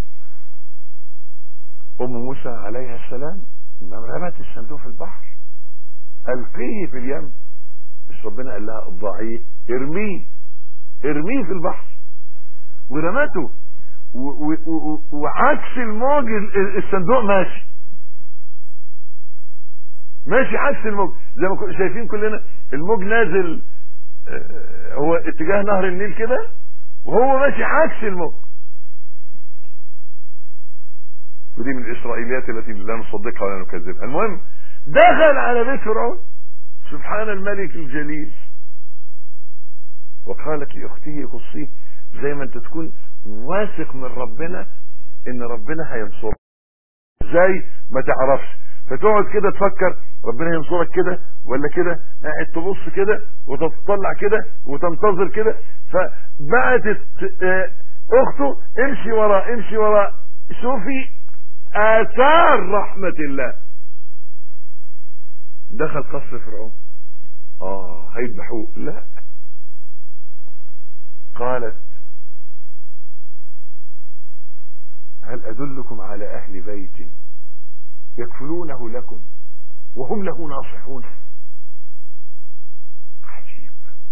S2: أم موسى عليها السلام لما رمت الصندوق في البحر ألقيه في اليم مش ربنا قال لها اضعيه ارميه ارميه في البحر ورمته وعكس الموج الصندوق ماشي ماشي عكس الموج زي ما كنا شايفين كلنا الموج نازل هو اتجاه نهر النيل كده وهو ماشي عكس الموج ودي من الاسرائيليات التي لا نصدقها ولا نكذبها المهم دخل على بيت فرعون سبحان الملك الجليل وقالت لاخته قصيه زي ما انت تكون واثق من ربنا ان ربنا هينصرك زي ما تعرفش فتقعد كده تفكر ربنا ينصرك كده ولا كده قاعد تبص كده وتتطلع كده وتنتظر كده فبعتت آه، اخته امشي وراه امشي وراه شوفي اثار رحمة الله دخل قصر فرعون اه هيذبحوه لا قالت هل ادلكم على اهل بيت يكفلونه لكم وهم له ناصحون عجيب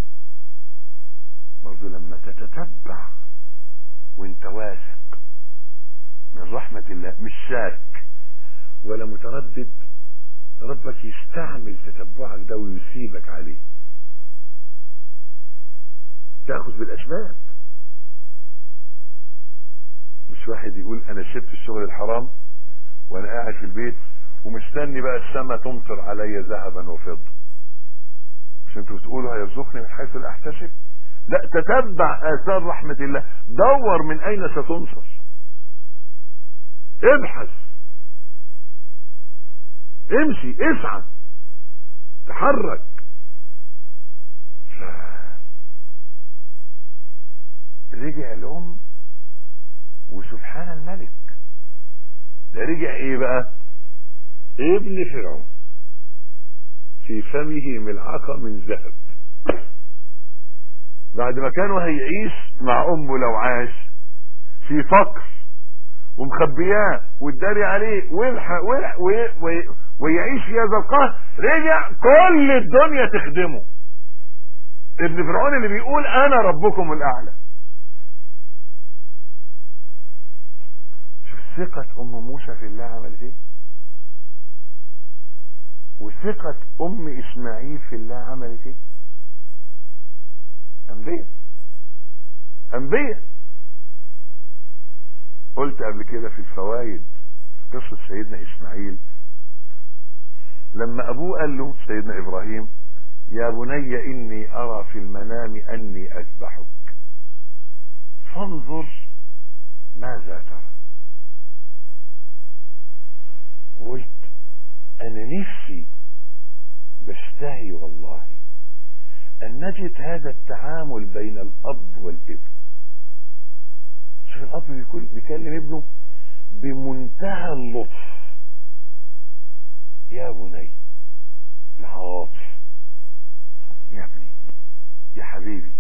S2: برضو لما تتتبع وانت واثق من رحمة الله مش شاك ولا متردد ربك يستعمل تتبعك ده ويسيبك عليه تاخذ بالاسباب مش واحد يقول انا سبت الشغل الحرام وانا قاعد في البيت ومستني بقى السماء تمطر عليا ذهبا وفضة مش انتوا بتقولوا هيرزقني من حيث لا احتسب لا تتبع اثار رحمة الله دور من اين ستنصر ابحث امشي اسعى تحرك ف... رجع الام وسبحان الملك ده رجع ايه بقى ابن فرعون في فمه ملعقة من ذهب بعد ما كانوا هيعيش مع امه لو عاش في فقر ومخبياه والداري عليه ويلحق ويلحق وي- وي- ويعيش في هذا القهر رجع كل الدنيا تخدمه ابن فرعون اللي بيقول انا ربكم الاعلى شوف ثقة ام موسى في الله عملت ايه وثقة ام اسماعيل في الله عملت ايه انبياء انبياء قلت قبل كده في الفوائد في قصة سيدنا اسماعيل لما ابوه قال له سيدنا ابراهيم يا بني اني ارى في المنام اني اذبحك فانظر ماذا ترى قلت انا نفسي بشتهي والله ان نجد هذا التعامل بين الاب والابن شوف الاب بيقول بيكلم ابنه بمنتهى اللطف يا بني العواطف يا ابني يا حبيبي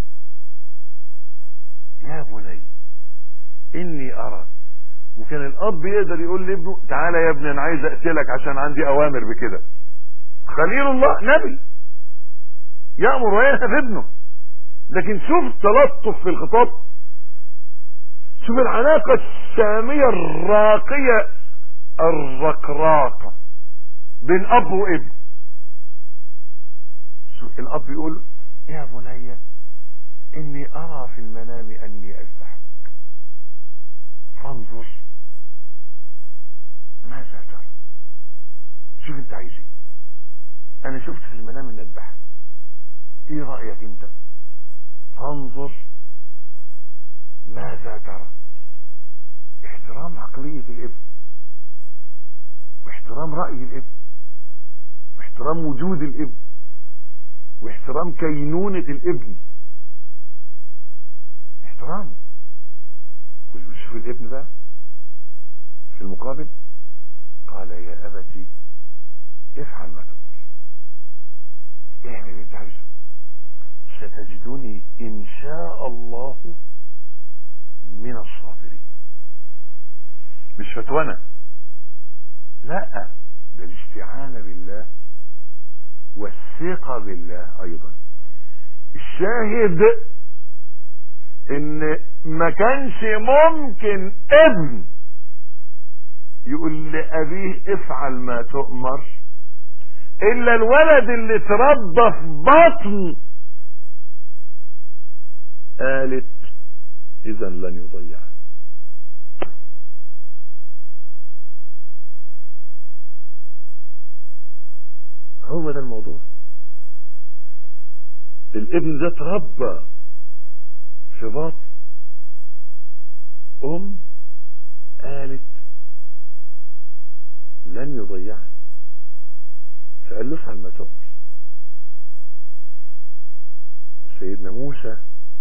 S2: يا بني اني ارى وكان الاب يقدر يقول لابنه تعالى يا ابني انا عايز اقتلك عشان عندي اوامر بكده خليل الله نبي يامر وينهى ابنه لكن شوف التلطف في الخطاب شوف العلاقة السامية الراقية الرقراقة بين اب وابن شوف الاب يقول يا بني اني ارى في المنام اني اذبحك فانظر ماذا ترى شوف انت عايز ايه انا شفت في المنام اني اذبحك ايه رايك انت فانظر ماذا ترى احترام عقلية الابن واحترام رأي الابن واحترام وجود الابن واحترام كينونة الابن احترامه وشوف الابن بقى في المقابل قال يا أبتي افعل ما تقدر اعمل اللي انت عايزه ستجدني ان شاء الله من الصابرين مش فتوانة لا ده الاستعانة بالله والثقة بالله ايضا الشاهد ان ما كانش ممكن ابن يقول لأبيه افعل ما تؤمر الا الولد اللي اتربى في بطن قالت اذا لن يضيع هو ده الموضوع الابن ده اتربى الحافظات ام قالت لن يضيعنا فقال له افعل ما تؤمر سيدنا موسى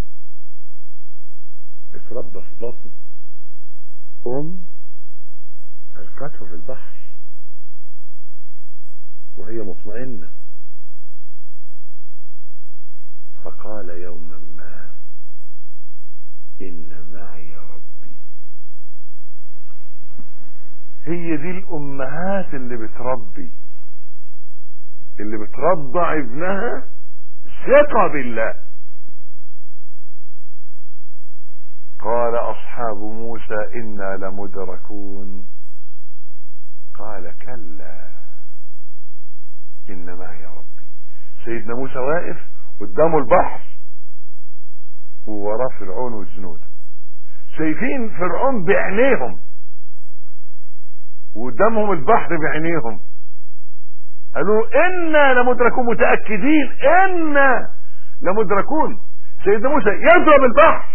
S2: اتربى في بطن ام القته في البحر وهي مطمئنه فقال يوما ما إن معي ربي هي دي الأمهات اللي بتربي اللي بترضع ابنها ثقة بالله قال أصحاب موسى إنا لمدركون قال كلا إن معي ربي سيدنا موسى واقف قدامه البحر ووراه فرعون والجنود شايفين فرعون بعينيهم وقدامهم البحر بعينيهم قالوا انا لمدركون متاكدين انا لمدركون سيدنا موسى يضرب البحر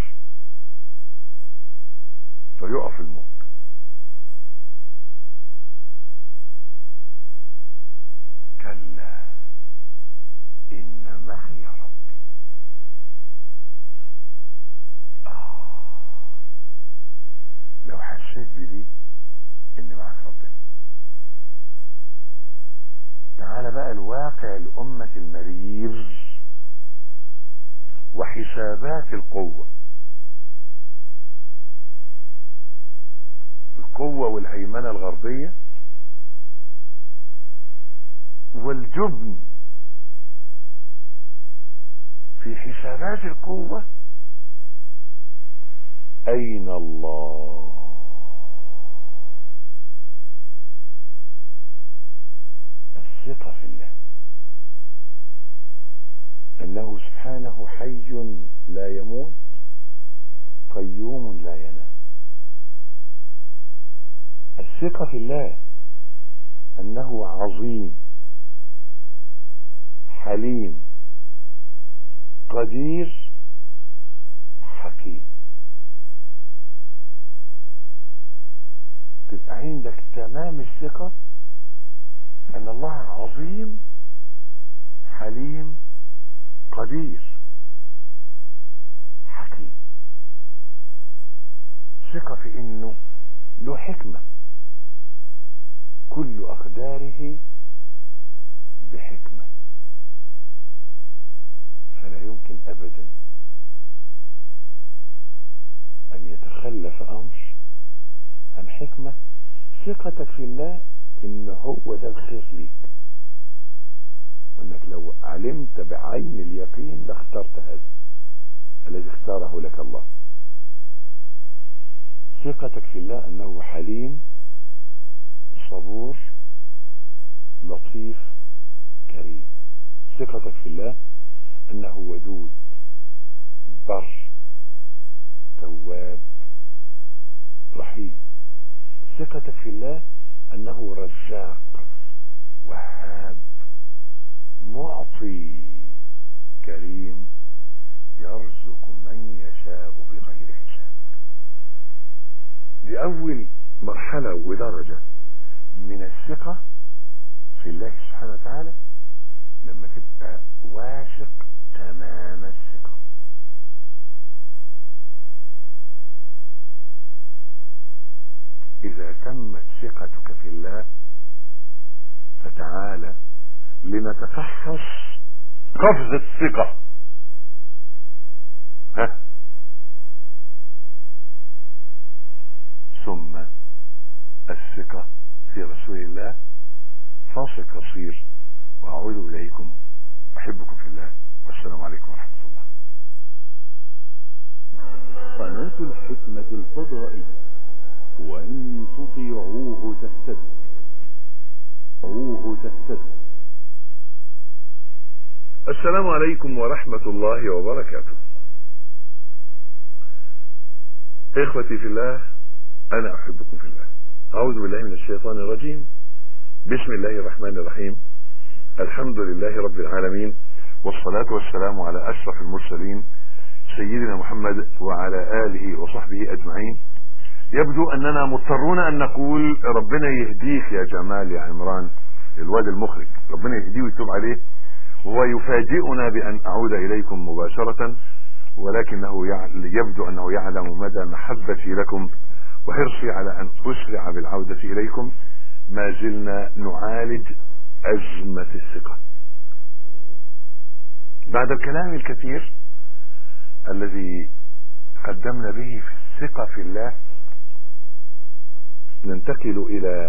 S2: فيقف الموج كلا ان معي ربي آه لو حسيت بدي ان معك ربنا تعال بقى الواقع الأمة المرير وحسابات القوة القوة والهيمنة الغربية والجبن في حسابات القوة أين الله الثقة في الله أنه سبحانه حي لا يموت قيوم لا ينام الثقة في الله أنه عظيم حليم قدير حكيم تبقى عندك تمام الثقة أن الله عظيم حليم قدير حكيم ثقة في أنه له حكمة كل أقداره بحكمة فلا يمكن أبدا أن يتخلف أمر عن حكمة ثقتك في الله ان هو ده الخير ليك وانك لو علمت بعين اليقين لاخترت هذا الذي اختاره لك الله ثقتك في الله انه حليم صبور لطيف كريم ثقتك في الله انه ودود بر تواب رحيم ثقتك في الله انه رزاق وهاب معطي كريم يرزق من يشاء بغير حساب دي اول مرحلة ودرجة من الثقة في الله سبحانه وتعالى لما تبقى واثق تمام الثقة إذا تمت ثقتك في الله فتعالى لنتفحص قفز الثقة ها ثم الثقة في رسول الله فاصل قصير وأعود إليكم أحبكم في الله والسلام عليكم ورحمة الله
S3: قناة الحكمة الفضائية وإن تطيعوه تهتدوا تطيعوه تهتدوا
S2: السلام عليكم ورحمة الله وبركاته إخوتي في الله أنا أحبكم في الله أعوذ بالله من الشيطان الرجيم بسم الله الرحمن الرحيم الحمد لله رب العالمين والصلاة والسلام على أشرف المرسلين سيدنا محمد وعلى آله وصحبه أجمعين يبدو أننا مضطرون أن نقول ربنا يهديك يا جمال يا عمران الواد المخرج ربنا يهديه ويتوب عليه وهو يفاجئنا بأن أعود إليكم مباشرة ولكنه يبدو أنه يعلم مدى محبتي لكم وحرصي على أن أسرع بالعودة إليكم ما زلنا نعالج أزمة الثقة بعد الكلام الكثير الذي قدمنا به في الثقة في الله ننتقل إلى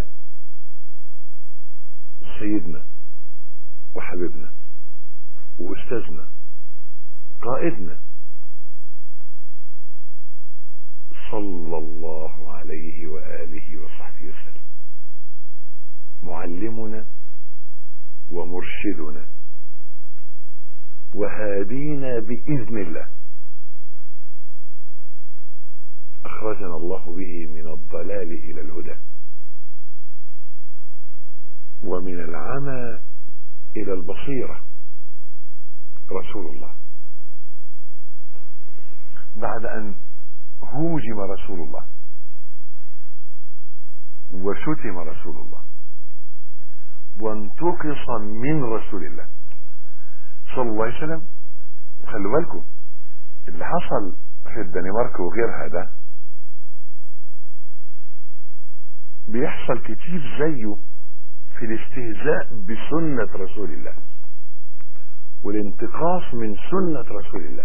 S2: سيدنا وحبيبنا وأستاذنا قائدنا صلى الله عليه وآله وصحبه وسلم معلمنا ومرشدنا وهادينا بإذن الله أخرجنا الله به من الضلال إلى الهدى ومن العمى إلى البصيرة رسول الله بعد أن هوجم رسول الله وشتم رسول الله وانتقص من رسول الله صلى الله عليه وسلم خلوا بالكم اللي حصل في الدنمارك وغيرها ده بيحصل كتير زيه في الاستهزاء بسنة رسول الله والانتقاص من سنة رسول الله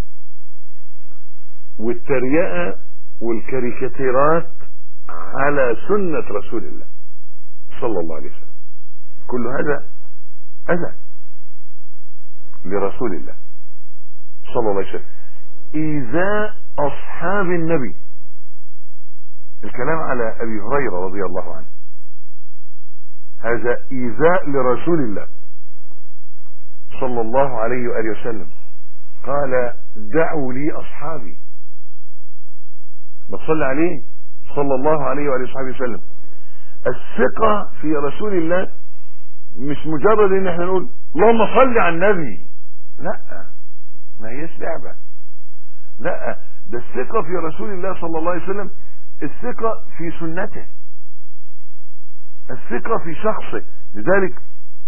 S2: والتريقة والكاريكاتيرات على سنة رسول الله صلى الله عليه وسلم كل هذا أذى لرسول الله صلى الله عليه وسلم إيذاء أصحاب النبي الكلام على أبي هريرة رضي الله عنه هذا إيذاء لرسول الله صلى الله عليه وآله وسلم قال دعوا لي أصحابي بصلي عليه صلى الله عليه وآله وصحبه وسلم الثقة في رسول الله مش مجرد ان احنا نقول اللهم صل على النبي لا ما هيش لعبة لا ده الثقة في رسول الله صلى الله عليه وسلم الثقة في سنته الثقة في شخصه لذلك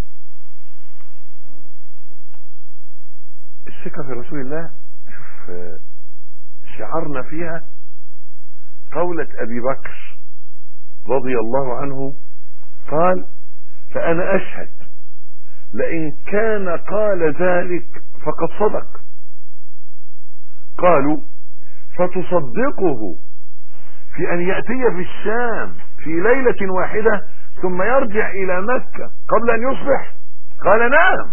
S2: الثقة في رسول الله شوف شعرنا فيها قولة أبي بكر رضي الله عنه قال فأنا أشهد لئن كان قال ذلك فقد صدق قالوا فتصدقه في أن يأتي في الشام في ليلة واحدة ثم يرجع إلى مكة قبل أن يصبح قال نعم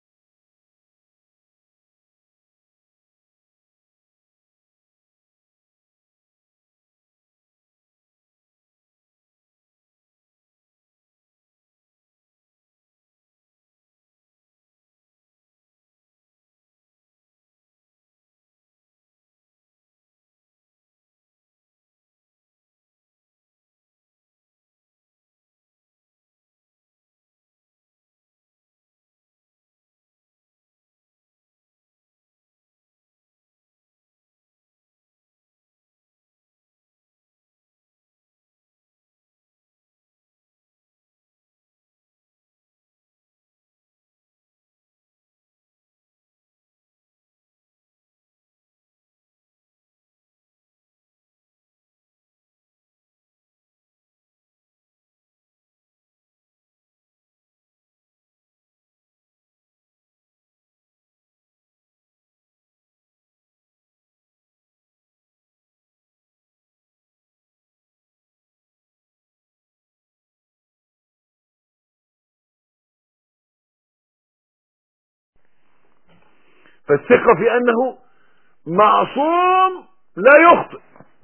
S2: فالثقة في أنه معصوم لا يخطئ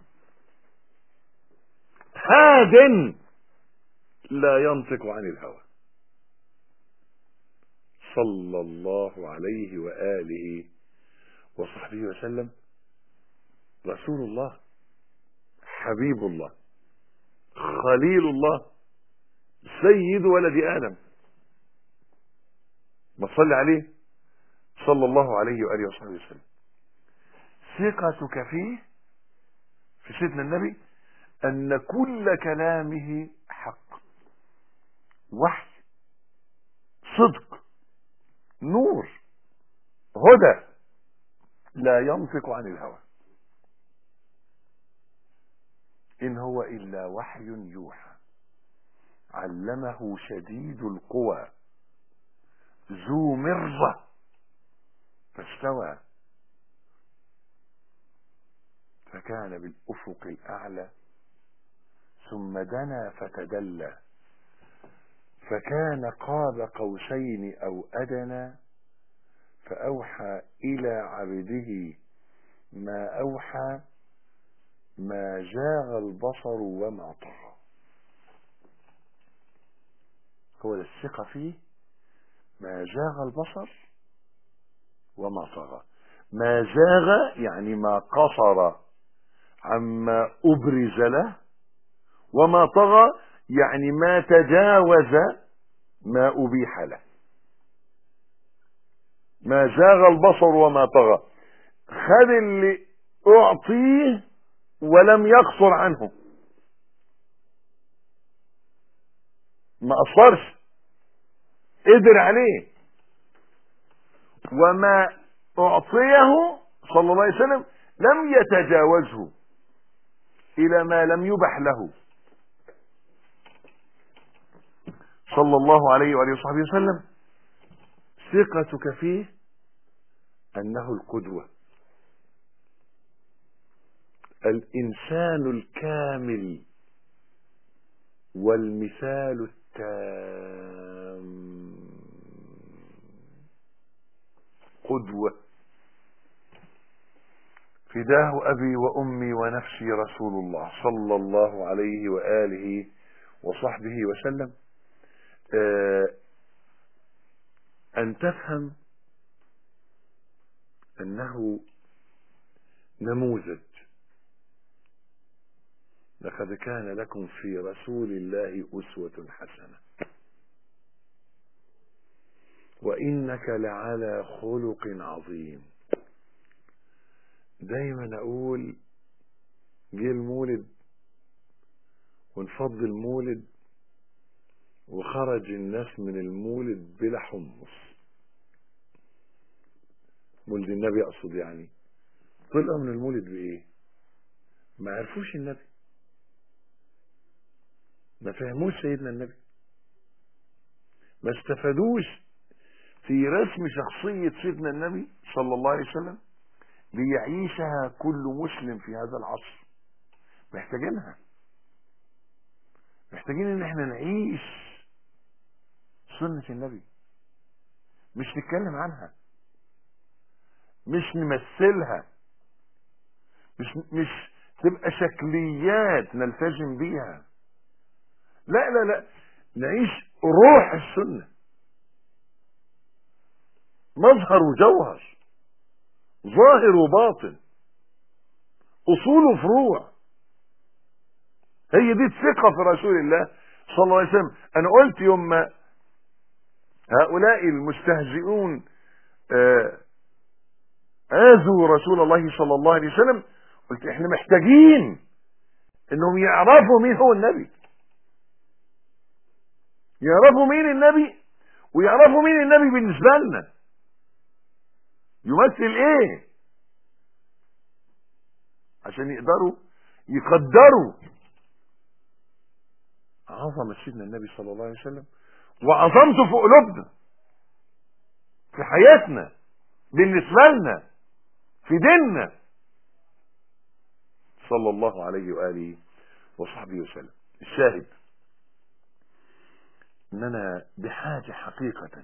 S2: هاد لا ينطق عن الهوى صلى الله عليه وآله وصحبه وسلم رسول الله حبيب الله خليل الله سيد ولد آدم ما تصلي عليه صلى الله عليه وآله وصحبه وسلم ثقتك فيه في سيدنا النبي أن كل كلامه حق وحي صدق نور هدى لا ينطق عن الهوى إن هو إلا وحي يوحى علمه شديد القوى ذو مرة فاستوى فكان بالأفق الأعلى ثم دنا فتدلى فكان قاب قوسين أو أدنى فأوحى إلى عبده ما أوحى ما زاغ البصر وما طغى هو ده الثقة فيه ما زاغ البصر وما طغى ما زاغ يعني ما قصر عما أبرز له وما طغى يعني ما تجاوز ما أبيح له ما زاغ البصر وما طغى خد اللي أعطيه ولم يقصر عنه ما قصرش قدر عليه وما أعطيه صلى الله عليه وسلم لم يتجاوزه إلى ما لم يبح له صلى الله عليه وآله وصحبه وسلم ثقتك فيه أنه القدوة الإنسان الكامل والمثال التام قدوة فداه أبي وأمي ونفسي رسول الله صلى الله عليه وآله وصحبه وسلم آه أن تفهم أنه نموذج لقد كان لكم في رسول الله أسوة حسنة وإنك لعلى خلق عظيم دايما أقول جه المولد ونفض المولد وخرج الناس من المولد بلا حمص مولد النبي أقصد يعني طلعوا من المولد بإيه ما عرفوش النبي ما فهموش سيدنا النبي ما استفادوش في رسم شخصية سيدنا النبي صلى الله عليه وسلم ليعيشها كل مسلم في هذا العصر محتاجينها محتاجين ان احنا نعيش سنة النبي مش نتكلم عنها مش نمثلها مش مش تبقى شكليات نلتزم بيها لا لا لا نعيش روح السنة مظهر وجوهر ظاهر وباطن اصول وفروع هي دي الثقة في رسول الله صلى الله عليه وسلم انا قلت يوم ما هؤلاء المستهزئون آذوا رسول الله صلى الله عليه وسلم قلت احنا محتاجين انهم يعرفوا مين هو النبي يعرفوا مين النبي ويعرفوا مين النبي بالنسبة لنا يمثل ايه عشان يقدروا يقدروا عظمة سيدنا النبي صلى الله عليه وسلم وعظمته في قلوبنا في حياتنا بالنسبة لنا في ديننا صلى الله عليه وآله وصحبه وسلم الشاهد اننا بحاجة حقيقة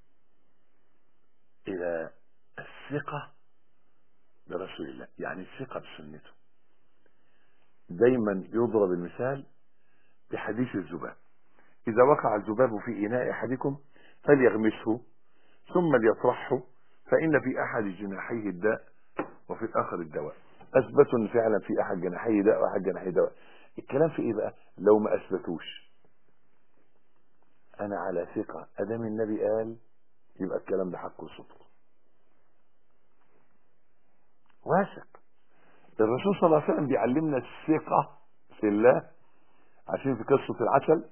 S2: الى الثقة برسول الله يعني الثقة بسنته دايما يضرب المثال بحديث الذباب إذا وقع الذباب في إناء أحدكم فليغمسه ثم ليطرحه فإن في أحد جناحيه الداء وفي الآخر الدواء أثبتوا أن فعلا في أحد جناحيه داء وأحد جناحيه دواء الكلام في إيه بقى لو ما أثبتوش أنا على ثقة أدام النبي قال يبقى الكلام ده حق وصدق واثق الرسول صلى الله عليه وسلم بيعلمنا الثقة في الله عشان في قصة العسل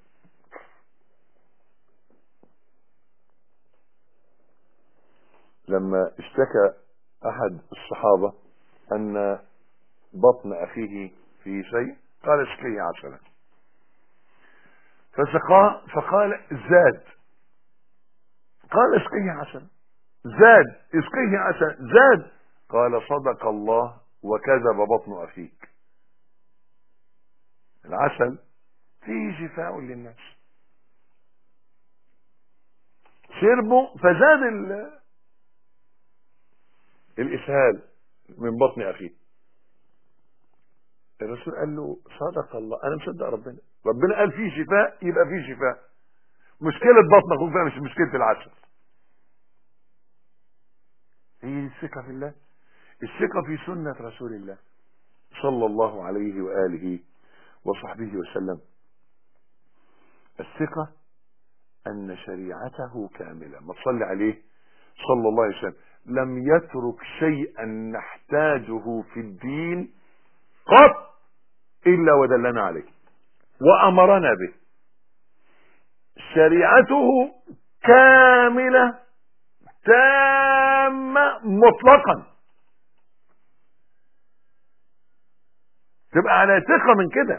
S2: لما اشتكى احد الصحابة ان بطن اخيه في شيء قال اسقيه عسلا فسقاه فقال زاد قال اسقيه عسلا زاد اسقيه عسلا زاد قال صدق الله وكذب بطن اخيك العسل فيه شفاء للناس شربه فزاد ال- الاسهال من بطن اخيه الرسول قال له صدق الله انا مصدق ربنا ربنا قال فيه شفاء يبقى فيه شفاء مشكلة بطن اخوك بقى مش مشكلة العسل هي دي الثقة في الله الثقة في سنة رسول الله صلى الله عليه وآله وصحبه وسلم الثقة أن شريعته كاملة ما تصلي عليه صلى الله عليه وسلم لم يترك شيئا نحتاجه في الدين قط إلا ودلنا عليه وأمرنا به شريعته كاملة تامة مطلقا تبقى على ثقة من كده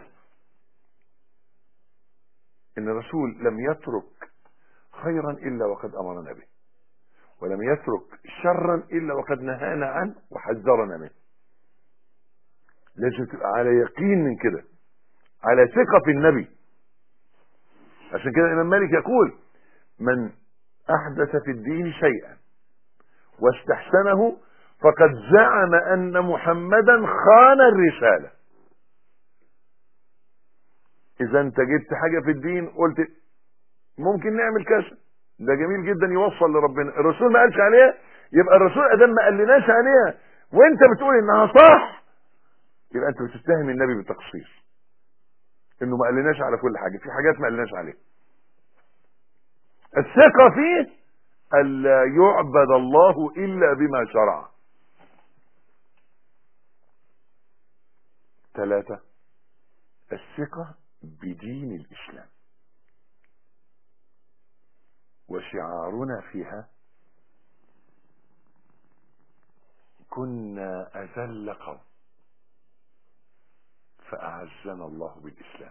S2: ان الرسول لم يترك خيرا الا وقد امرنا به ولم يترك شرا الا وقد نهانا عنه وحذرنا منه لازم تبقى على يقين من كده على ثقة في النبي عشان كده الامام مالك يقول من احدث في الدين شيئا واستحسنه فقد زعم ان محمدا خان الرسالة اذا انت جبت حاجة في الدين قلت ممكن نعمل كذا ده جميل جدا يوصل لربنا الرسول ما قالش عليها يبقى الرسول ادام ما قالناش عليها وانت بتقول انها صح يبقى انت بتتهم النبي بالتقصير انه ما قالناش على كل حاجة في حاجات ما قالناش عليها الثقة فيه ألا يعبد الله إلا بما شرع ثلاثة الثقة بدين الإسلام وشعارنا فيها كنا أذل قوم فأعزنا الله بالإسلام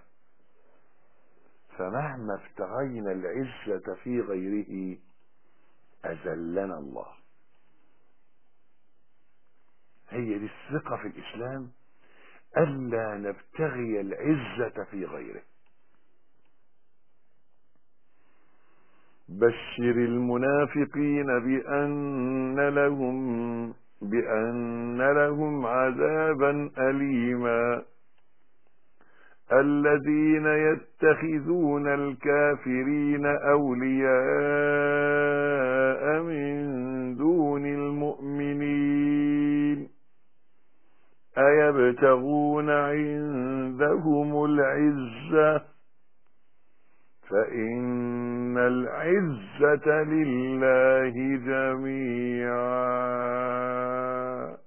S2: فمهما ابتغينا العزة في غيره أذلنا الله هي دي الثقة في الإسلام ألا نبتغي العزة في غيره بشر المنافقين بأن لهم بأن لهم عذابا أليما الذين يتخذون الكافرين أولياء من دون المؤمنين أيبتغون عندهم العزة فإن العزة لله جميعا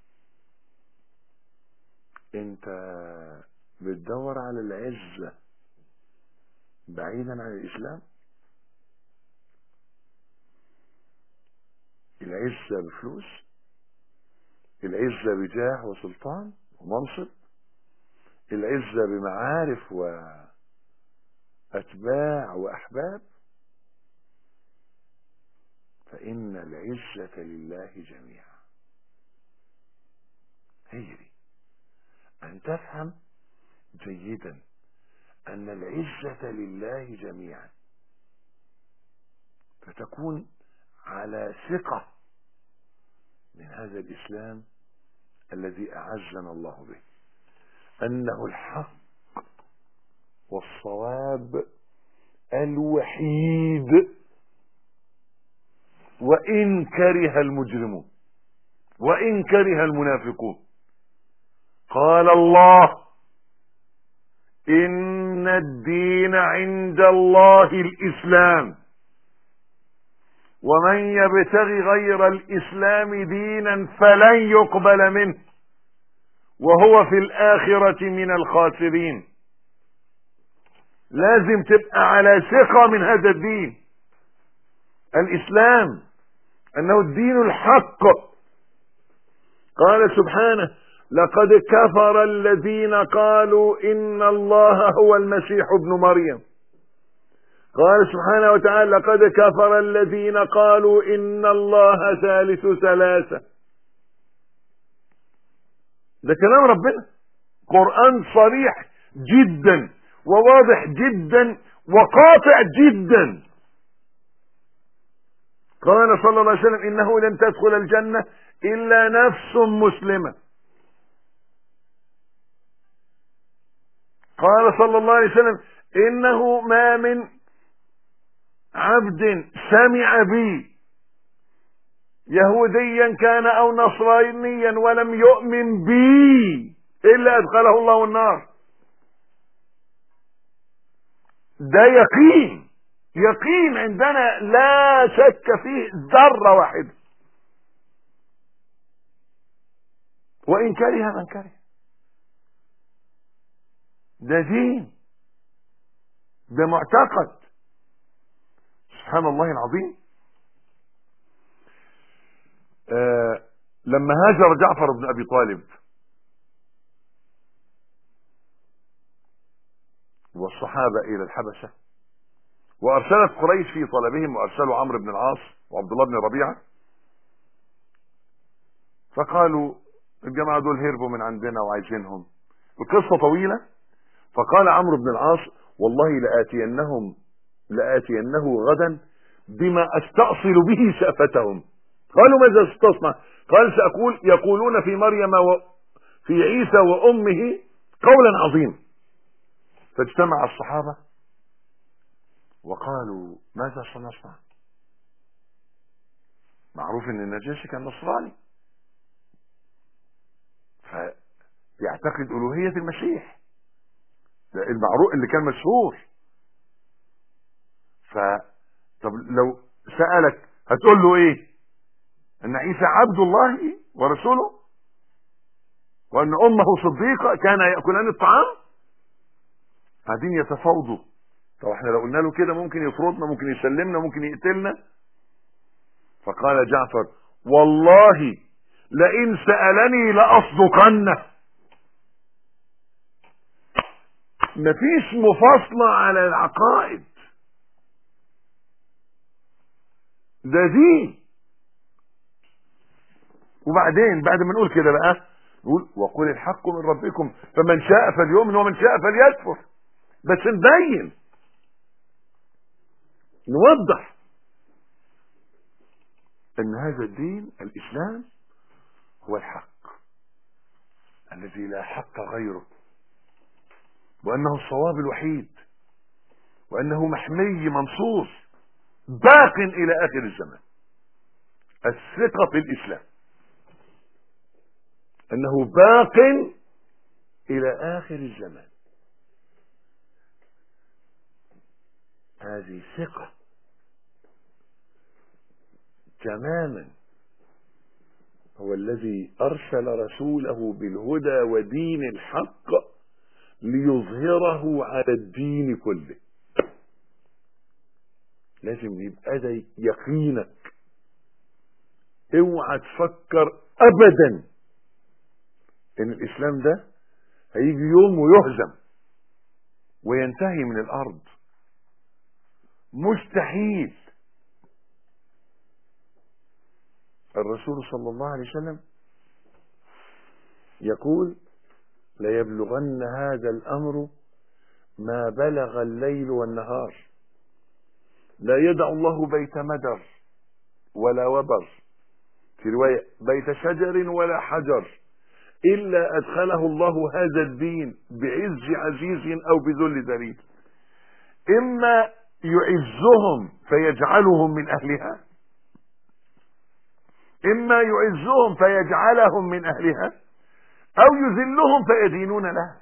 S2: انت بتدور على العزة بعيدا عن الإسلام العزة بفلوس العزة بجاه وسلطان ومنصب العزة بمعارف وأتباع وأحباب فإن العزة لله جميعا هي دي أن تفهم جيدا أن العزة لله جميعا فتكون على ثقة من هذا الإسلام الذي أعزنا الله به أنه الحق والصواب الوحيد وإن كره المجرمون وإن كره المنافقون قال الله إن الدين عند الله الإسلام ومن يبتغي غير الاسلام دينا فلن يقبل منه وهو في الاخره من الخاسرين لازم تبقى على ثقه من هذا الدين الاسلام انه الدين الحق قال سبحانه لقد كفر الذين قالوا ان الله هو المسيح ابن مريم قال سبحانه وتعالى لقد كفر الذين قالوا ان الله ثالث ثلاثه ده كلام ربنا قران صريح جدا وواضح جدا وقاطع جدا قال صلى الله عليه وسلم انه لن تدخل الجنه الا نفس مسلمه قال صلى الله عليه وسلم انه ما من عبد سمع بي يهوديا كان او نصرانيا ولم يؤمن بي الا ادخله الله النار ده يقين يقين عندنا لا شك فيه ذره واحده وان كره من كره ده دين ده معتقد سبحان الله العظيم آه لما هاجر جعفر بن ابي طالب والصحابه الى الحبشه وارسلت قريش في طلبهم وارسلوا عمرو بن العاص وعبد الله بن ربيعه فقالوا الجماعه دول هربوا من عندنا وعايزينهم القصه طويله فقال عمرو بن العاص والله لآتينهم لآتينه غدا بما استأصل به شأفتهم قالوا ماذا ستصنع قال سأقول يقولون في مريم وفي عيسى وأمه قولا عظيما فاجتمع الصحابة وقالوا ماذا سنصنع معروف ان النجاشي كان نصراني فيعتقد ألوهية المسيح ده المعروف اللي كان مشهور ف طب لو سألك هتقول له ايه ان عيسى عبد الله ورسوله وان امه صديقة كان يأكلان الطعام قاعدين يتفاوضوا طب احنا لو قلنا له كده ممكن يطردنا ممكن يسلمنا ممكن يقتلنا فقال جعفر والله لئن سألني لأصدقنه مفيش مفاصلة على العقائد ده دين وبعدين بعد ما نقول كده بقى نقول وقل الحق من ربكم فمن شاء فليؤمن ومن شاء فليكفر بس نبين نوضح ان هذا الدين الاسلام هو الحق الذي لا حق غيره وانه الصواب الوحيد وانه محمي منصوص باق الى اخر الزمان الثقة في الاسلام انه باق الى اخر الزمان هذه ثقة تماما هو الذي ارسل رسوله بالهدى ودين الحق ليظهره على الدين كله لازم يبقى ده يقينك اوعى تفكر ابدا ان الاسلام ده هيجي يوم ويهزم وينتهي من الارض مستحيل الرسول صلى الله عليه وسلم يقول ليبلغن هذا الامر ما بلغ الليل والنهار لا يدع الله بيت مدر ولا وبر في رواية بيت شجر ولا حجر إلا أدخله الله هذا الدين بعز عزيز أو بذل ذليل إما يعزهم فيجعلهم من أهلها إما يعزهم فيجعلهم من أهلها أو يذلهم فيدينون له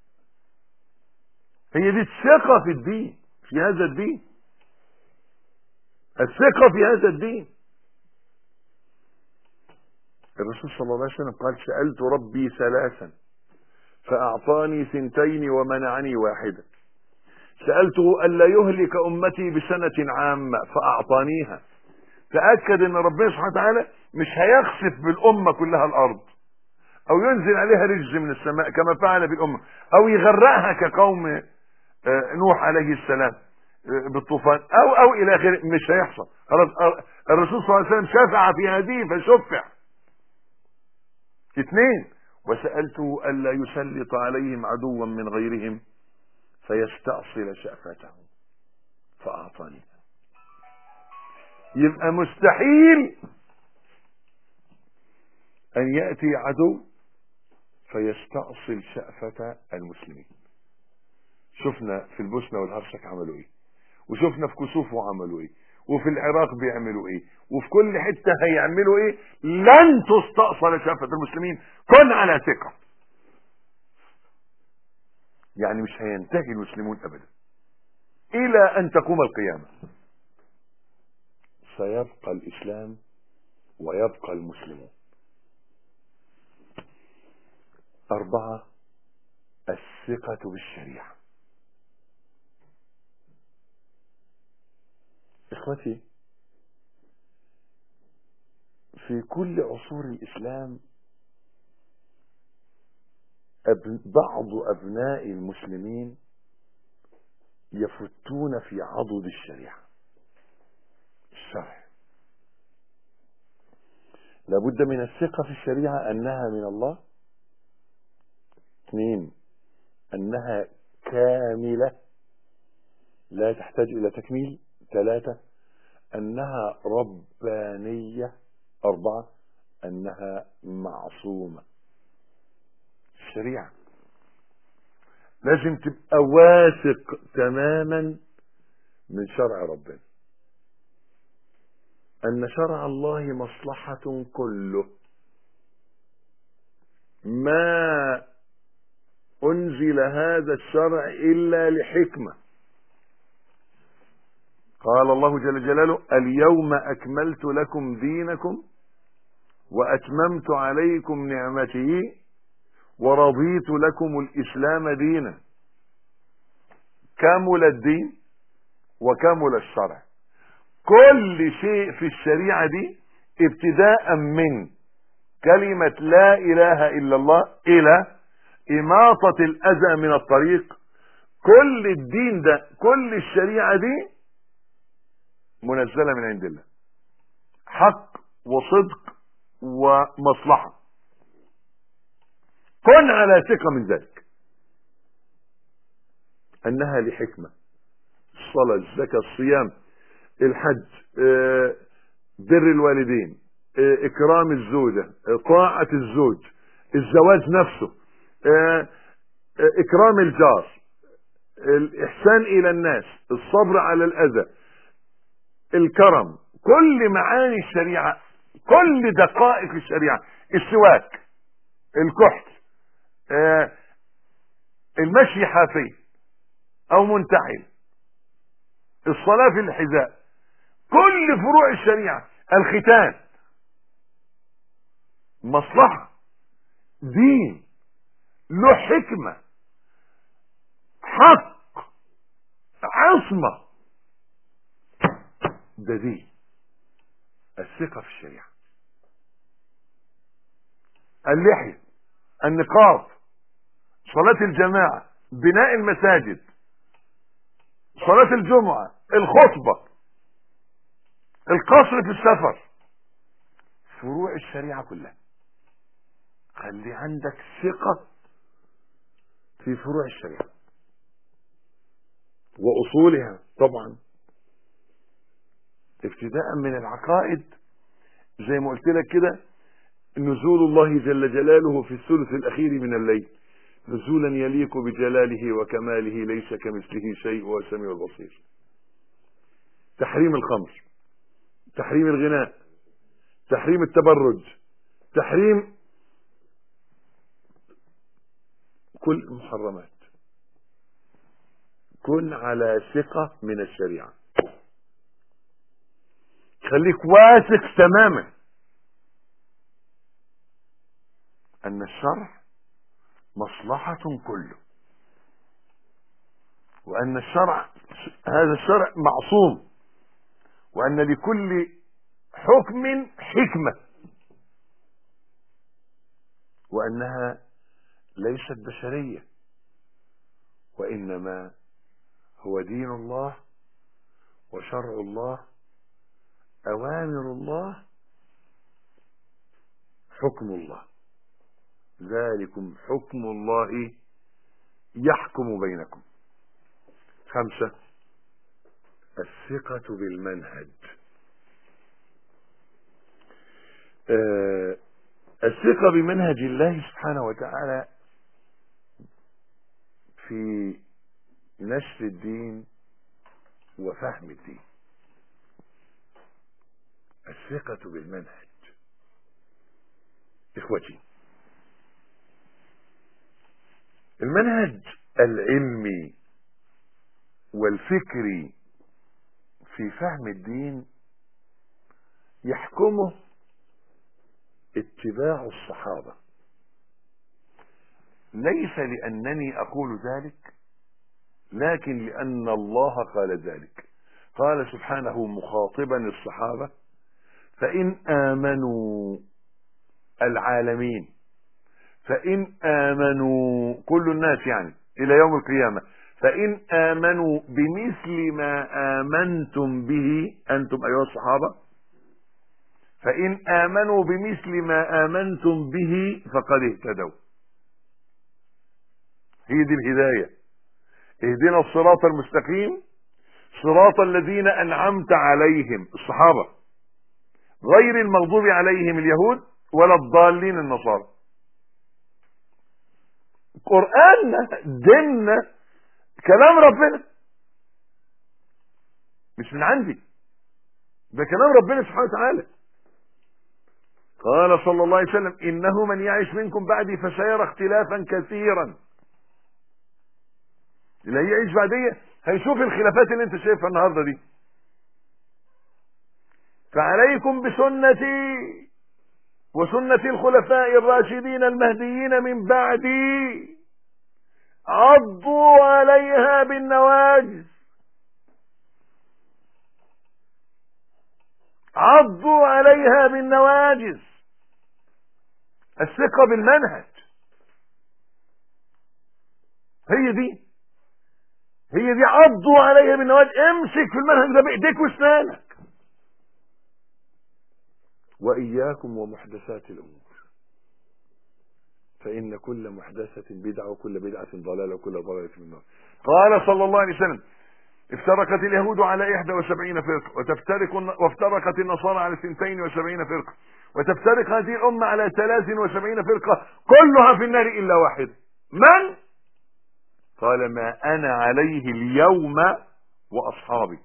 S2: هي دي الثقة في الدين في هذا الدين الثقة في هذا الدين الرسول صلى الله عليه وسلم قال سألت ربي ثلاثا فأعطاني ثنتين ومنعني واحدا سألته ألا يهلك أمتي بسنة عامة فأعطانيها تأكد أن ربنا سبحانه وتعالى مش هيخسف بالأمة كلها الأرض أو ينزل عليها رجز من السماء كما فعل بالأمة أو يغرقها كقوم آه، نوح عليه السلام آه، بالطوفان أو أو إلى آخره مش هيحصل خلاص آه، الرسول صلى الله عليه وسلم شفع في هذه فشفع اثنين وسألته ألا يسلط عليهم عدوا من غيرهم فيستأصل شأفته فأعطاني يبقى مستحيل أن يأتي عدو فيستأصل شأفة المسلمين شفنا في البوسنة والهرسك عملوا ايه وشفنا في كسوفو عملوا ايه وفي العراق بيعملوا ايه وفي كل حتة هيعملوا ايه لن تستأصل شأفة المسلمين كن على ثقة يعني مش هينتهي المسلمون ابدا الى ان تقوم القيامة سيبقى الاسلام ويبقى المسلمون اربعة الثقة بالشريعة اخوتي في كل عصور الاسلام أب... بعض أبناء المسلمين يفتون في عضد الشريعة الشرع لابد من الثقة في الشريعة أنها من الله اثنين أنها كاملة لا تحتاج إلى تكميل ثلاثة أنها ربانية أربعة أنها معصومة الشريعة لازم تبقى واثق تماما من شرع ربنا أن شرع الله مصلحة كله ما أنزل هذا الشرع إلا لحكمة قال الله جل جلاله اليوم أكملت لكم دينكم وأتممت عليكم نعمتي ورضيت لكم الإسلام دينا كمل الدين وكمل الشرع كل شيء في الشريعة دي ابتداء من كلمة لا إله إلا الله إلى إماطة الأذى من الطريق كل الدين ده كل الشريعة دي منزلة من عند الله حق وصدق ومصلحة كن على ثقة من ذلك أنها لحكمة الصلاة الزكاة الصيام الحج آه، بر الوالدين آه، إكرام الزوجة آه، طاعة الزوج الزواج نفسه إكرام الجار الإحسان إلى الناس الصبر على الأذى الكرم كل معاني الشريعة كل دقائق الشريعة السواك الكحل آه المشي حافي او منتحل الصلاة في الحذاء كل فروع الشريعة الختان مصلحة دين له حكمة حق عصمة ده دين الثقة في الشريعة اللحية النقاب صلاة الجماعة بناء المساجد صلاة الجمعة الخطبة القصر في السفر فروع الشريعة كلها خلي عندك ثقة في فروع الشريعة وأصولها طبعا ابتداء من العقائد زي ما قلت لك كده نزول الله جل جلاله في الثلث الأخير من الليل نزولا يليق بجلاله وكماله ليس كمثله شيء هو السميع البصير تحريم الخمر تحريم الغناء تحريم التبرج تحريم كل المحرمات كن على ثقة من الشريعة خليك واثق تماما ان الشرع مصلحة كله وان الشرع هذا الشرع معصوم وان لكل حكم حكمة وانها ليست بشرية وانما هو دين الله وشرع الله اوامر الله حكم الله ذلكم حكم الله يحكم بينكم خمسة الثقة بالمنهج آه الثقة بمنهج الله سبحانه وتعالى في نشر الدين وفهم الدين الثقة بالمنهج إخوتي المنهج العلمي والفكري في فهم الدين يحكمه اتباع الصحابة ليس لأنني أقول ذلك لكن لأن الله قال ذلك قال سبحانه مخاطبا الصحابة فإن آمنوا العالمين فإن آمنوا كل الناس يعني إلى يوم القيامة فإن آمنوا بمثل ما آمنتم به أنتم أيها الصحابة فإن آمنوا بمثل ما آمنتم به فقد اهتدوا هي دي الهداية اهدنا الصراط المستقيم صراط الذين أنعمت عليهم الصحابة غير المغضوب عليهم اليهود ولا الضالين النصارى قرآننا ديننا كلام ربنا مش من عندي ده كلام ربنا سبحانه وتعالى قال صلى الله عليه وسلم إنه من يعيش منكم بعدي فسيرى اختلافا كثيرا اللي هيعيش بعدية هيشوف الخلافات اللي انت شايفها النهاردة دي فعليكم بسنتي وسنة الخلفاء الراشدين المهديين من بعدي عضوا عليها بالنواجذ عضوا عليها بالنواجذ الثقة بالمنهج هي دي هي دي عضوا عليها بالنواجذ امسك في المنهج ده بايديك واسنانك وإياكم ومحدثات الأمور فإن كل محدثة بدعة وكل بدعة ضلالة وكل ضلالة في النار قال صلى الله عليه وسلم افترقت اليهود على 71 فرقة وتفترق وافترقت النصارى على 72 فرقة وتفترق هذه الأمة على 73 فرقة كلها في النار إلا واحد من؟ قال ما أنا عليه اليوم وأصحابي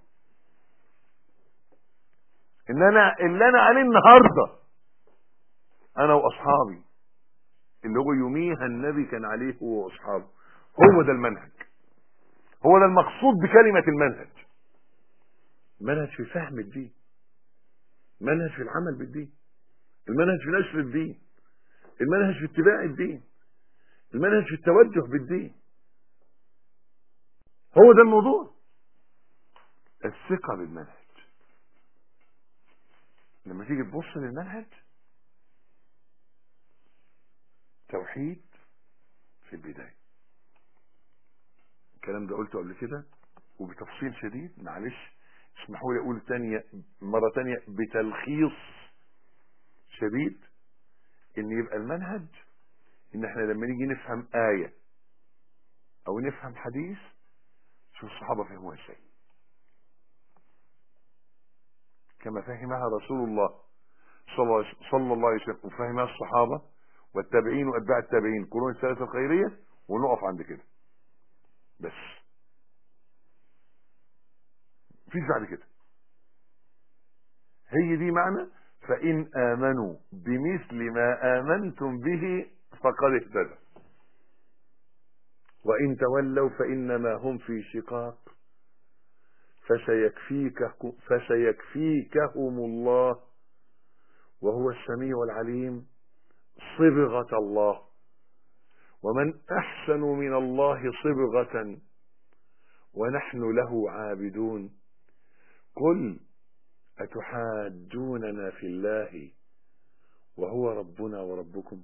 S2: ان انا اللي انا عليه النهارده انا واصحابي اللي هو يوميها النبي كان عليه هو واصحابه هو ده المنهج هو ده المقصود بكلمة المنهج منهج في فهم الدين منهج في العمل بالدين المنهج في نشر الدين المنهج في اتباع الدين المنهج في التوجه بالدين هو ده الموضوع الثقة بالمنهج لما تيجي تبص للمنهج توحيد في البداية الكلام ده قلته قبل كده وبتفصيل شديد معلش اسمحوا لي اقول تانية مرة تانية بتلخيص شديد ان يبقى المنهج ان احنا لما نيجي نفهم آية او نفهم حديث شوف الصحابة فهموها ازاي كما فهمها رسول الله صلى الله عليه وسلم وفهمها الصحابة والتابعين واتباع التابعين القرون الثلاثة الخيرية ونقف عند كده بس مفيش بعد كده هي دي معنى فإن آمنوا بمثل ما آمنتم به فقد اهتدوا وإن تولوا فإنما هم في شقاق فسيكفيك فسيكفيكهم الله وهو السميع العليم صبغة الله ومن أحسن من الله صبغة ونحن له عابدون قل أتحاجوننا في الله وهو ربنا وربكم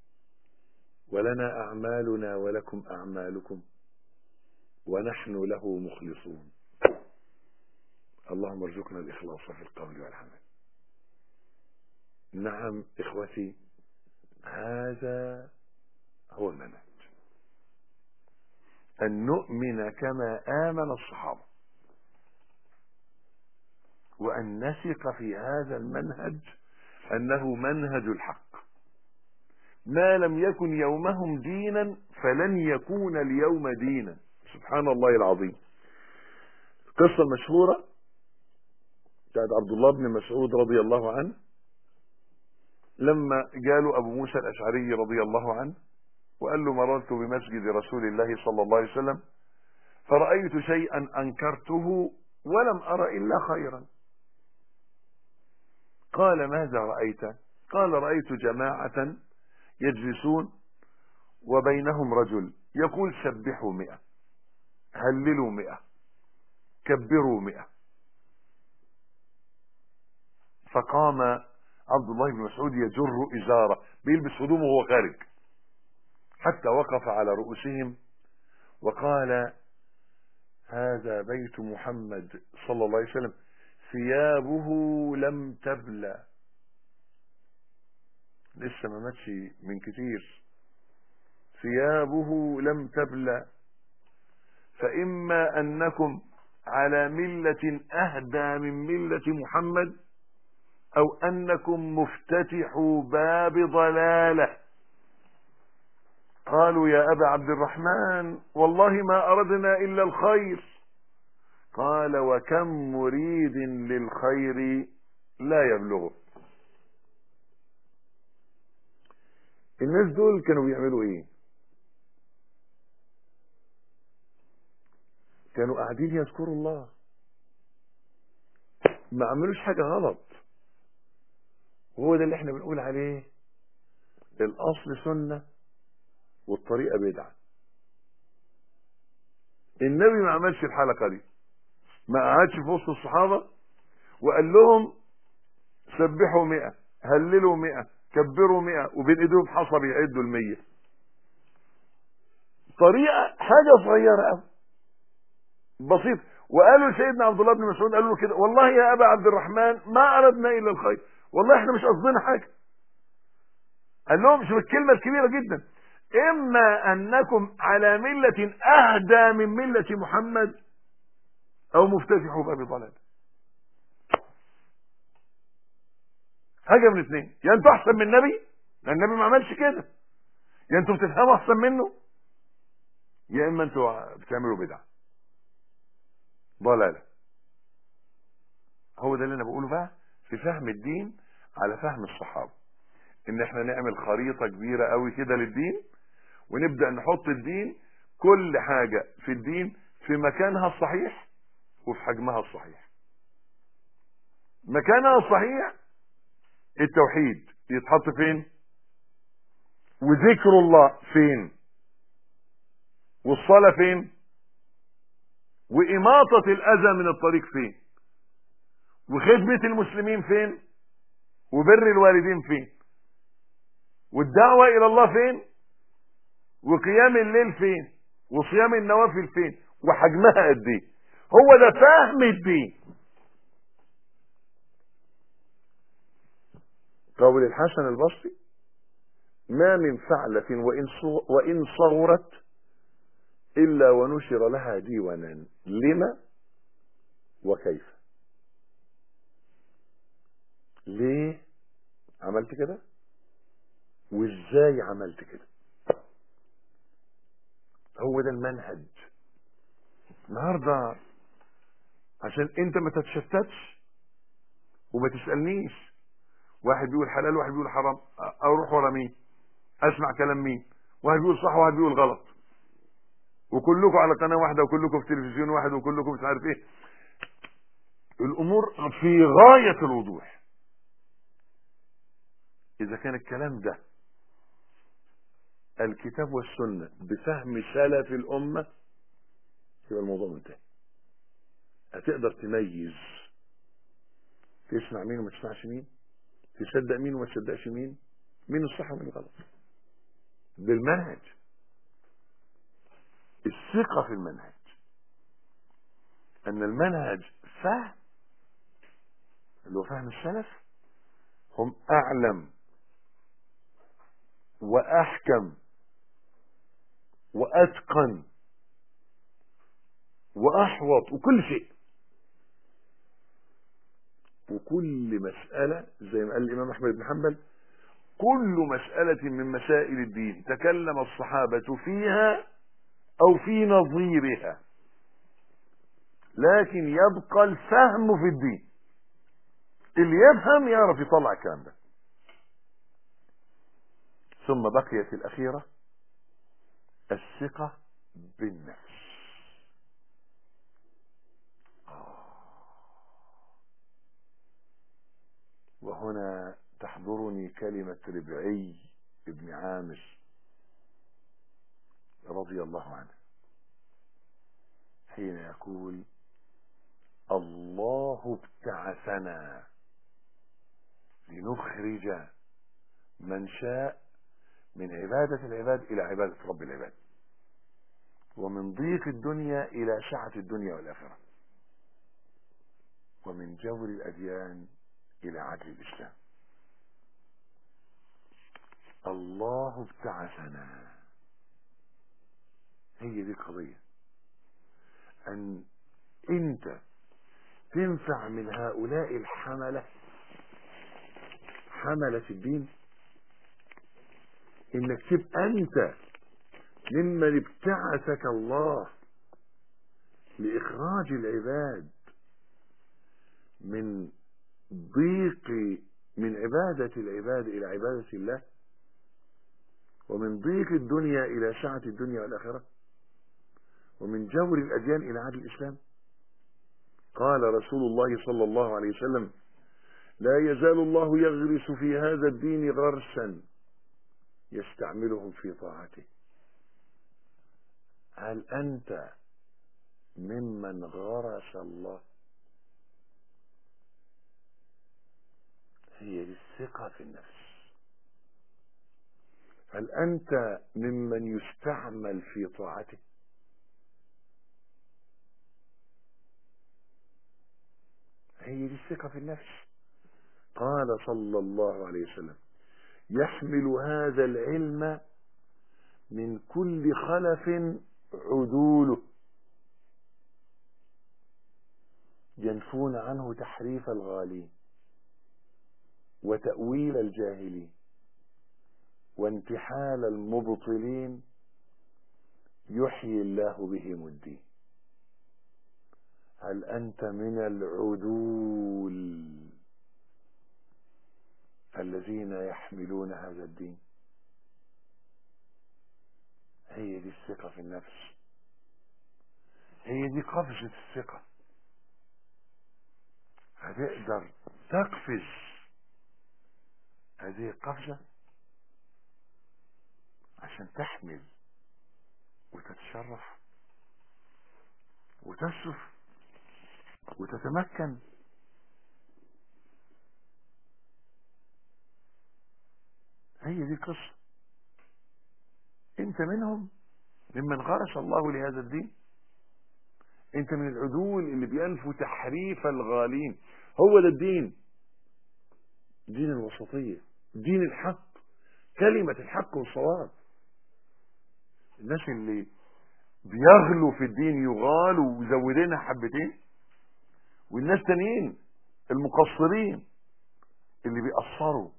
S2: ولنا أعمالنا ولكم أعمالكم ونحن له مخلصون اللهم ارزقنا الإخلاص في القول والعمل نعم إخوتي هذا هو المنهج أن نؤمن كما آمن الصحابة وأن نثق في هذا المنهج أنه منهج الحق ما لم يكن يومهم دينا فلن يكون اليوم دينا سبحان الله العظيم القصة المشهورة بتاعت عبد الله بن مسعود رضي الله عنه لما جاله أبو موسى الأشعري رضي الله عنه وقال له مررت بمسجد رسول الله صلى الله عليه وسلم فرأيت شيئا أنكرته ولم أرى إلا خيرا قال ماذا رأيت قال رأيت جماعة يجلسون وبينهم رجل يقول سبحوا مئة هللوا مئة كبروا مئة فقام عبد الله بن مسعود يجر إزارة بيلبس هدومه وهو خارج حتى وقف على رؤوسهم وقال هذا بيت محمد صلى الله عليه وسلم ثيابه لم تبلى لسه ما ماتش من كتير ثيابه لم تبلى فإما أنكم على ملة أهدى من ملة محمد أو أنكم مفتتحوا باب ضلالة قالوا يا أبا عبد الرحمن والله ما أردنا إلا الخير قال وكم مريد للخير لا يبلغه الناس دول كانوا بيعملوا ايه كانوا قاعدين يذكروا الله ما عملوش حاجة غلط وهو ده اللي احنا بنقول عليه الاصل سنة والطريقة بدعة النبي ما عملش الحلقة دي ما قعدش في وسط الصحابة وقال لهم سبحوا مئة هللوا مئة كبروا مئة وبين ايديهم حصى بيعدوا المية طريقة حاجة صغيرة قوي بسيط وقالوا لسيدنا عبد الله بن مسعود قالوا له كده والله يا ابا عبد الرحمن ما اردنا الا الخير والله احنا مش قصدنا حاجة قال لهم شوف الكلمة الكبيرة جدا اما انكم على ملة اهدى من ملة محمد او مفتتحوا باب ضلال حاجة من اثنين يا انتوا احسن من النبي لان النبي ما عملش كده يا انتوا بتفهموا احسن منه يا اما انتوا بتعملوا بدعة ضلالة هو ده اللي انا بقوله بقى في فهم الدين على فهم الصحابة ان احنا نعمل خريطة كبيرة قوي كده للدين ونبدأ نحط الدين كل حاجة في الدين في مكانها الصحيح وفي حجمها الصحيح مكانها الصحيح التوحيد يتحط فين وذكر الله فين والصلاة فين وإماطة الأذى من الطريق فين وخدمة المسلمين فين وبر الوالدين فين والدعوة إلى الله فين وقيام الليل فين وصيام النوافل فين وحجمها قد ايه هو ده فهم الدين قول الحسن البصري ما من فعلة وإن وإن صغرت إلا ونشر لها ديوانا لما وكيف ليه عملت كده وازاي عملت كده هو ده المنهج النهارده عشان انت ما تتشتتش وما تسالنيش واحد بيقول حلال واحد بيقول حرام اروح ورا مين اسمع كلام مين واحد بيقول صح وواحد بيقول غلط وكلكم على قناه واحده وكلكم في تلفزيون واحد وكلكم مش عارف ايه الامور في غاية الوضوح اذا كان الكلام ده الكتاب والسنة بفهم سلف الامة يبقى الموضوع منتهي هتقدر تميز تسمع مين وما تسمعش مين تصدق مين وما تصدقش مين مين الصح ومين الغلط بالمنهج الثقة في المنهج ان المنهج فهم اللي هو فهم السلف هم اعلم واحكم واتقن واحوط وكل شيء وكل مسألة زي ما قال الإمام أحمد بن حنبل كل مسألة من مسائل الدين تكلم الصحابة فيها أو في نظيرها لكن يبقى الفهم في الدين اللي يفهم يعرف يطلع الكلام ده ثم بقيت الأخيرة الثقة بالنفس وهنا تحضرني كلمة ربعي ابن عامر رضي الله عنه حين يقول الله ابتعثنا لنخرج من شاء من عبادة العباد إلى عبادة رب العباد ومن ضيق الدنيا إلى سعة الدنيا والآخرة ومن جور الأديان إلى عدل الإسلام الله ابتعثنا هي دي القضية أن أنت تنفع من هؤلاء الحملة حملة الدين انك تبقى انت ممن ابتعثك الله لإخراج العباد من ضيق من عبادة العباد إلى عبادة الله ومن ضيق الدنيا إلى سعة الدنيا والآخرة ومن جور الأديان إلى عدل الإسلام قال رسول الله صلى الله عليه وسلم لا يزال الله يغرس في هذا الدين غرسا يستعملهم في طاعته هل أنت ممن غرس الله هي الثقة في النفس هل أنت ممن يستعمل في طاعته هي دي الثقة في النفس قال صلى الله عليه وسلم يحمل هذا العلم من كل خلف عدوله ينفون عنه تحريف الغالين وتأويل الجاهلين وانتحال المبطلين يحيي الله بهم الدين هل أنت من العدول الذين يحملون هذا الدين هي دي الثقة في النفس هي دي قفزة الثقة هتقدر تقفز هذه القفزة عشان تحمل وتتشرف وتشرف وتتمكن هي دي القصة انت منهم ممن غرس الله لهذا الدين انت من العدول اللي بينفوا تحريف الغالين هو ده الدين دين الوسطية دين الحق كلمة الحق والصواب الناس اللي بيغلوا في الدين يغالوا ويزودينها حبتين والناس تانيين المقصرين اللي بيقصروا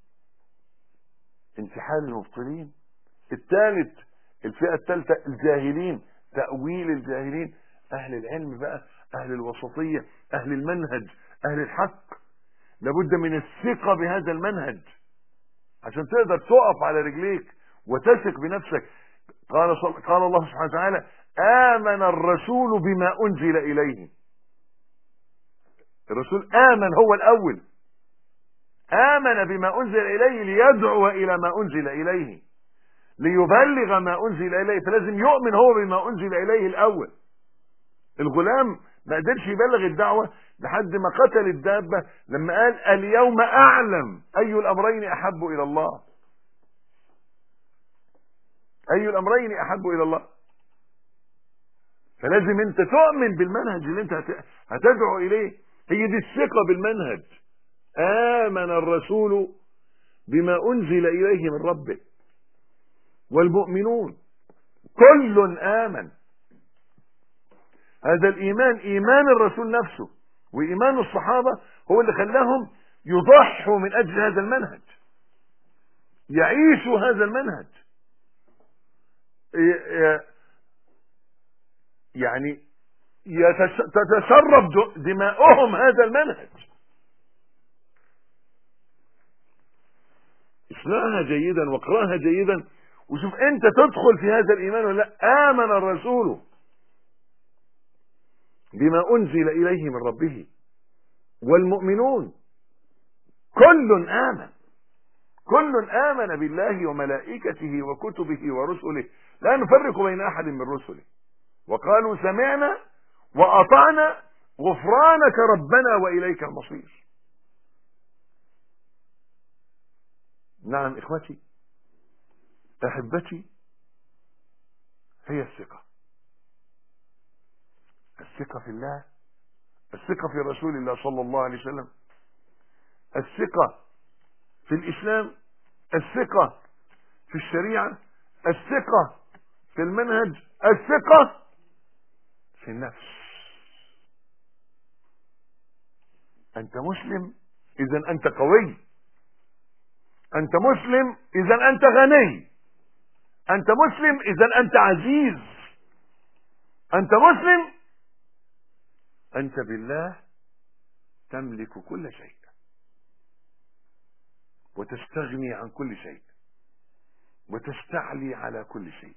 S2: انتحال المبطلين الثالث الفئة الثالثة الجاهلين تأويل الجاهلين أهل العلم بقى أهل الوسطية أهل المنهج أهل الحق لابد من الثقة بهذا المنهج عشان تقدر تقف على رجليك وتثق بنفسك قال صل... قال الله سبحانه وتعالى آمن الرسول بما أنزل إليه الرسول آمن هو الأول آمن بما أنزل إليه ليدعو إلى ما أنزل إليه ليبلغ ما أنزل إليه فلازم يؤمن هو بما أنزل إليه الأول الغلام ما قدرش يبلغ الدعوة لحد ما قتل الدابة لما قال اليوم أعلم أي الأمرين أحب إلى الله أي الأمرين أحب إلى الله فلازم أنت تؤمن بالمنهج اللي أنت هتدعو إليه هي دي الثقة بالمنهج آمن الرسول بما أنزل إليه من ربه والمؤمنون كل آمن هذا الإيمان إيمان الرسول نفسه وإيمان الصحابة هو اللي خلاهم يضحوا من أجل هذا المنهج يعيشوا هذا المنهج يعني تتشرب دماؤهم هذا المنهج اسمعها جيدا واقراها جيدا وشوف انت تدخل في هذا الايمان ولا لا امن الرسول بما انزل اليه من ربه والمؤمنون كل امن كل امن بالله وملائكته وكتبه ورسله لا نفرق بين احد من رسله وقالوا سمعنا واطعنا غفرانك ربنا واليك المصير نعم اخوتي احبتي هي الثقة الثقة في الله الثقة في رسول الله صلى الله عليه وسلم الثقة في الإسلام الثقة في الشريعة الثقة في المنهج الثقة في النفس أنت مسلم إذا أنت قوي أنت مسلم إذا أنت غني أنت مسلم إذا أنت عزيز أنت مسلم أنت بالله تملك كل شيء وتستغني عن كل شيء وتستعلي على كل شيء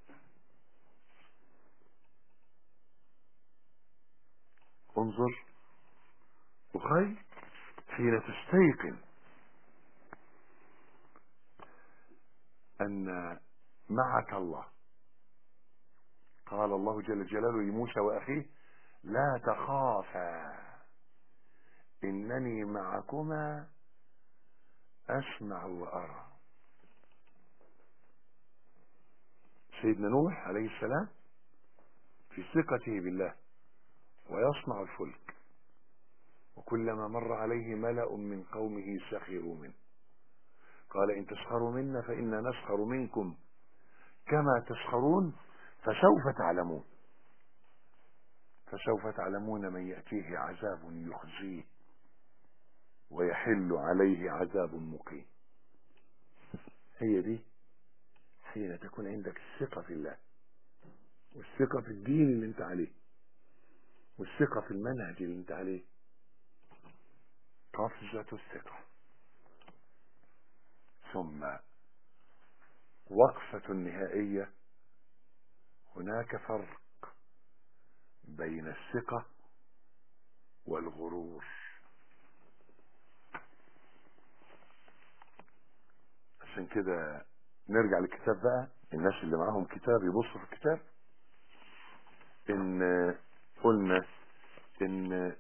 S2: انظر أخي حين تستيقن أن معك الله قال الله جل جلاله لموسى وأخيه لا تخافا إنني معكما أسمع وأرى سيدنا نوح عليه السلام في ثقته بالله ويصنع الفلك وكلما مر عليه ملأ من قومه سخروا منه قال إن تسخروا منا فإنا نسخر منكم كما تسخرون فسوف تعلمون فسوف تعلمون من يأتيه عذاب يخزيه ويحل عليه عذاب مقيم هي دي حين تكون عندك الثقة في الله والثقة في الدين اللي انت عليه والثقة في المنهج اللي انت عليه قفزة الثقة ثم وقفة نهائية هناك فرق بين الثقة والغرور عشان كده نرجع للكتاب بقى الناس اللي معاهم كتاب يبصوا في الكتاب ان قلنا ان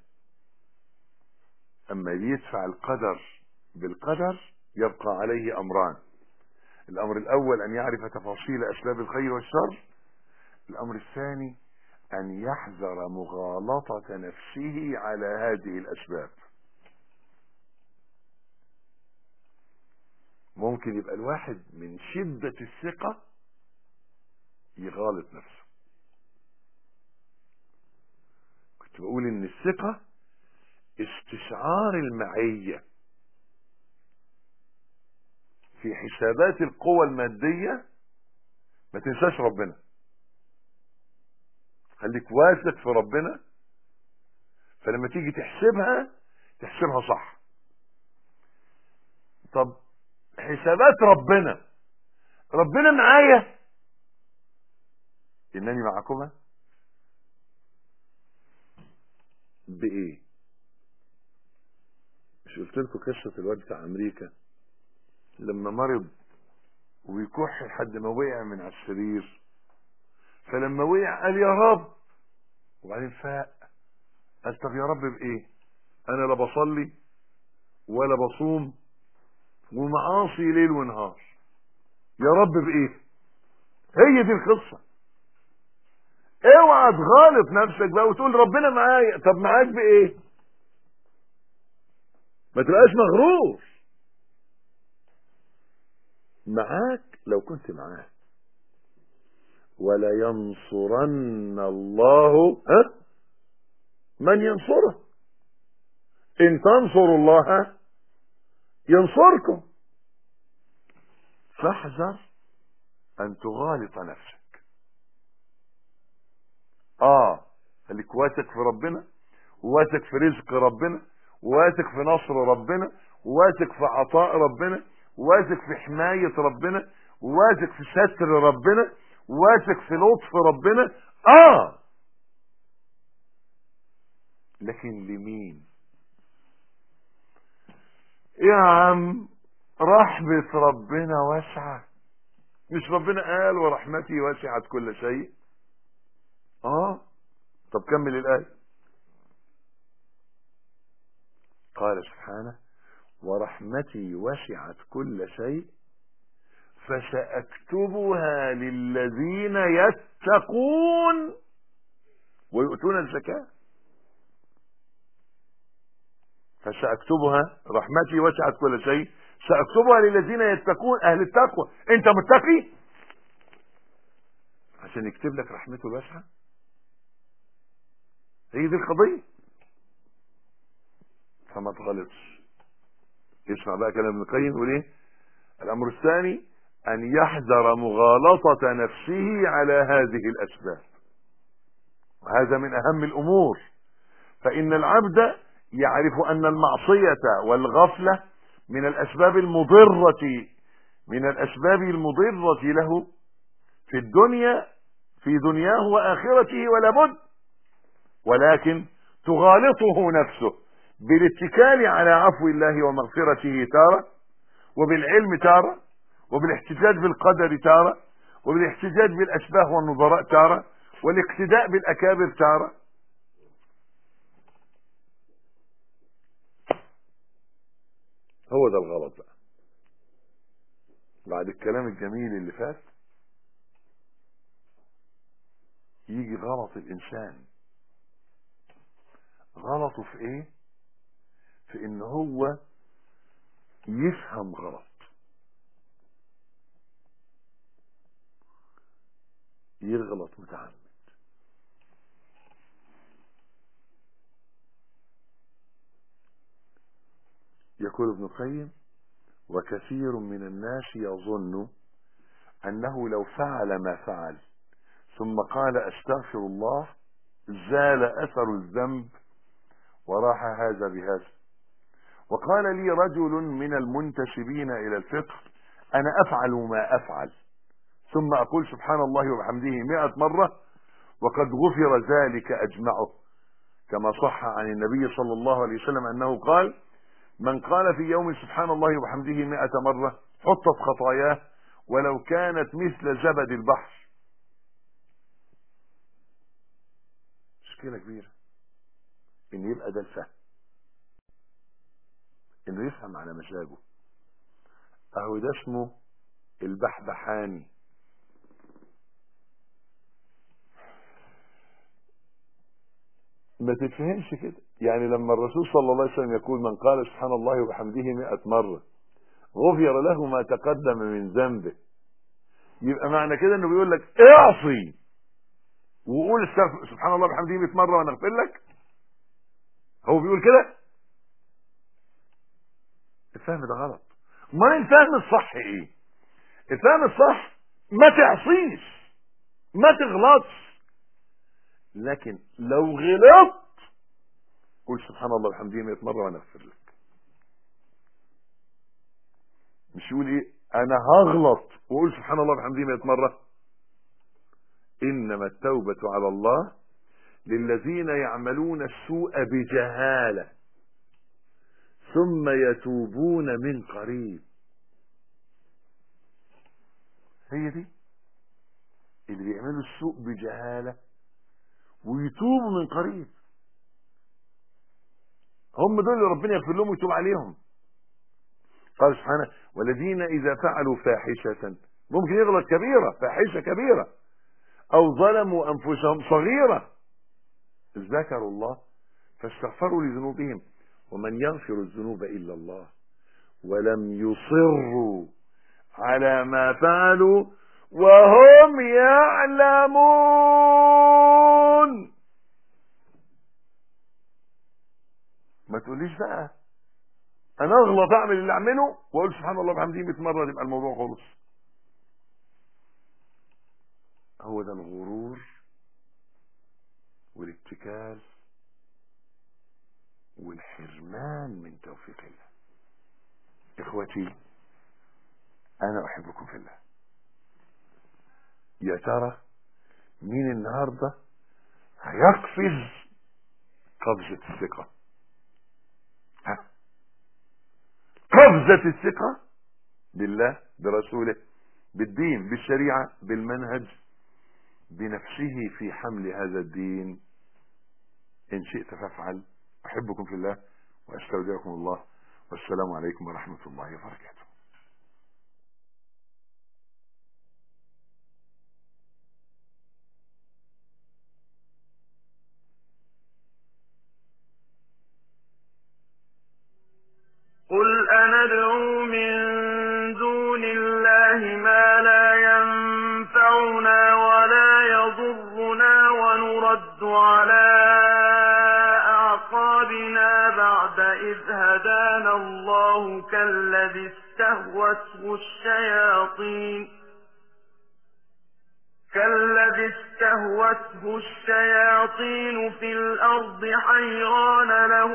S2: اما يدفع القدر بالقدر يبقى عليه امران الامر الاول ان يعرف تفاصيل اسباب الخير والشر الامر الثاني ان يحذر مغالطة نفسه على هذه الاسباب ممكن يبقى الواحد من شدة الثقة يغالط نفسه كنت بقول ان الثقة استشعار المعية في حسابات القوى المادية ما تنساش ربنا خليك واثق في ربنا فلما تيجي تحسبها تحسبها صح طب حسابات ربنا ربنا معايا انني معكما بايه مش قلت لكم قصه الواد بتاع امريكا لما مرض ويكح لحد ما وقع من على السرير فلما وقع قال يا رب وبعدين فاق قال طب يا رب بايه انا لا بصلي ولا بصوم ومعاصي ليل ونهار يا رب بايه هي دي القصه اوعى تغالط نفسك بقى وتقول ربنا معايا طب معاك بايه ما تبقاش مغرور معاك لو كنت معاه ولا ينصرن الله ها من ينصره ان تنصروا الله ينصركم فاحذر ان تغالط نفسك اه خليك واثق في ربنا واثق في رزق ربنا واثق في نصر ربنا واثق في عطاء ربنا واثق في حماية ربنا واثق في ستر ربنا واثق في لطف ربنا اه لكن لمين يا عم رحمة ربنا واسعة مش ربنا قال ورحمتي وسعت كل شيء اه طب كمل الآية قال سبحانه ورحمتي وسعت كل شيء فسأكتبها للذين يتقون ويؤتون الزكاة فسأكتبها رحمتي وسعت كل شيء سأكتبها للذين يتقون أهل التقوى أنت متقي عشان يكتب لك رحمته الواسعة هي دي القضية فما تغلطش اسمع بقى كلام ابن القيم يقول ايه الامر الثاني ان يحذر مغالطة نفسه على هذه الاسباب وهذا من اهم الامور فان العبد يعرف ان المعصية والغفلة من الاسباب المضرة من الاسباب المضرة له في الدنيا في دنياه واخرته ولا بد ولكن تغالطه نفسه بالاتكال على عفو الله ومغفرته تارة وبالعلم تارة وبالاحتجاج بالقدر تارة وبالاحتجاج بالأشباه والنظراء تارة والاقتداء بالأكابر تارة هو ده الغلط بقى بعد الكلام الجميل اللي فات يجي غلط الإنسان غلطه في ايه في ان هو يفهم غلط يغلط متعمد يقول ابن القيم وكثير من الناس يظن انه لو فعل ما فعل ثم قال استغفر الله زال اثر الذنب وراح هذا بهذا وقال لي رجل من المنتسبين الى الفقه انا افعل ما افعل ثم اقول سبحان الله وبحمده مئة مرة وقد غفر ذلك اجمعه كما صح عن النبي صلى الله عليه وسلم انه قال من قال في يوم سبحان الله وبحمده مئة مرة حطت خطاياه ولو كانت مثل زبد البحر مشكلة كبيرة ان يبقى ده الفهم انه يفهم على مزاجه اهو ده اسمه البحبحاني ما تفهمش كده يعني لما الرسول صلى الله عليه وسلم يقول من قال سبحان الله وبحمده مئة مرة غفر له ما تقدم من ذنبه يبقى معنى كده انه بيقول لك اعصي وقول سبحان الله وبحمده 100 مرة وانا اغفر لك هو بيقول كده الفهم ده غلط ما الفهم الصح ايه الفهم الصح ما تعصيش ما تغلطش لكن لو غلطت قول سبحان الله وبحمده 100 مرة وانا اغفر لك مش يقول ايه انا هغلط واقول سبحان الله وبحمده 100 مرة انما التوبة على الله للذين يعملون السوء بجهالة ثم يتوبون من قريب هي دي اللي بيعملوا السوء بجهالة ويتوبوا من قريب هم دول اللي ربنا يغفر لهم ويتوب عليهم قال سبحانه والذين إذا فعلوا فاحشة ممكن يغلط كبيرة فاحشة كبيرة أو ظلموا أنفسهم صغيرة ذكروا الله فاستغفروا لذنوبهم ومن يغفر الذنوب إلا الله ولم يصروا على ما فعلوا وهم يعلمون ما تقوليش بقى انا اغلط اعمل اللي اعمله واقول سبحان الله وبحمده 100 مره يبقى الموضوع خلص هو ده الغرور والاتكال والحرمان من توفيق الله اخوتي انا احبكم في الله يا ترى مين النهارده هيقفز قفزة الثقة ها قفزة الثقة بالله برسوله بالدين بالشريعة بالمنهج بنفسه في حمل هذا الدين إن شئت فافعل أحبكم في الله وأستودعكم الله والسلام عليكم ورحمة الله وبركاته
S1: قل أندعو من دون الله ما لا ينفعنا ولا يضرنا ونرد على أعقابنا بعد إذ هدانا الله كالذي استهوته الشياطين كالذي استهوته الشياطين في الأرض حيران له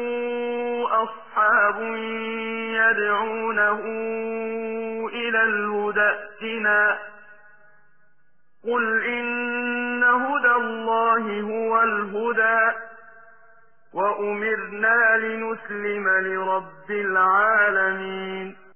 S1: أصحاب يدعونه إلى الهدى ائتنا قل إن هدى الله هو الهدى وأمرنا لنسلم لرب العالمين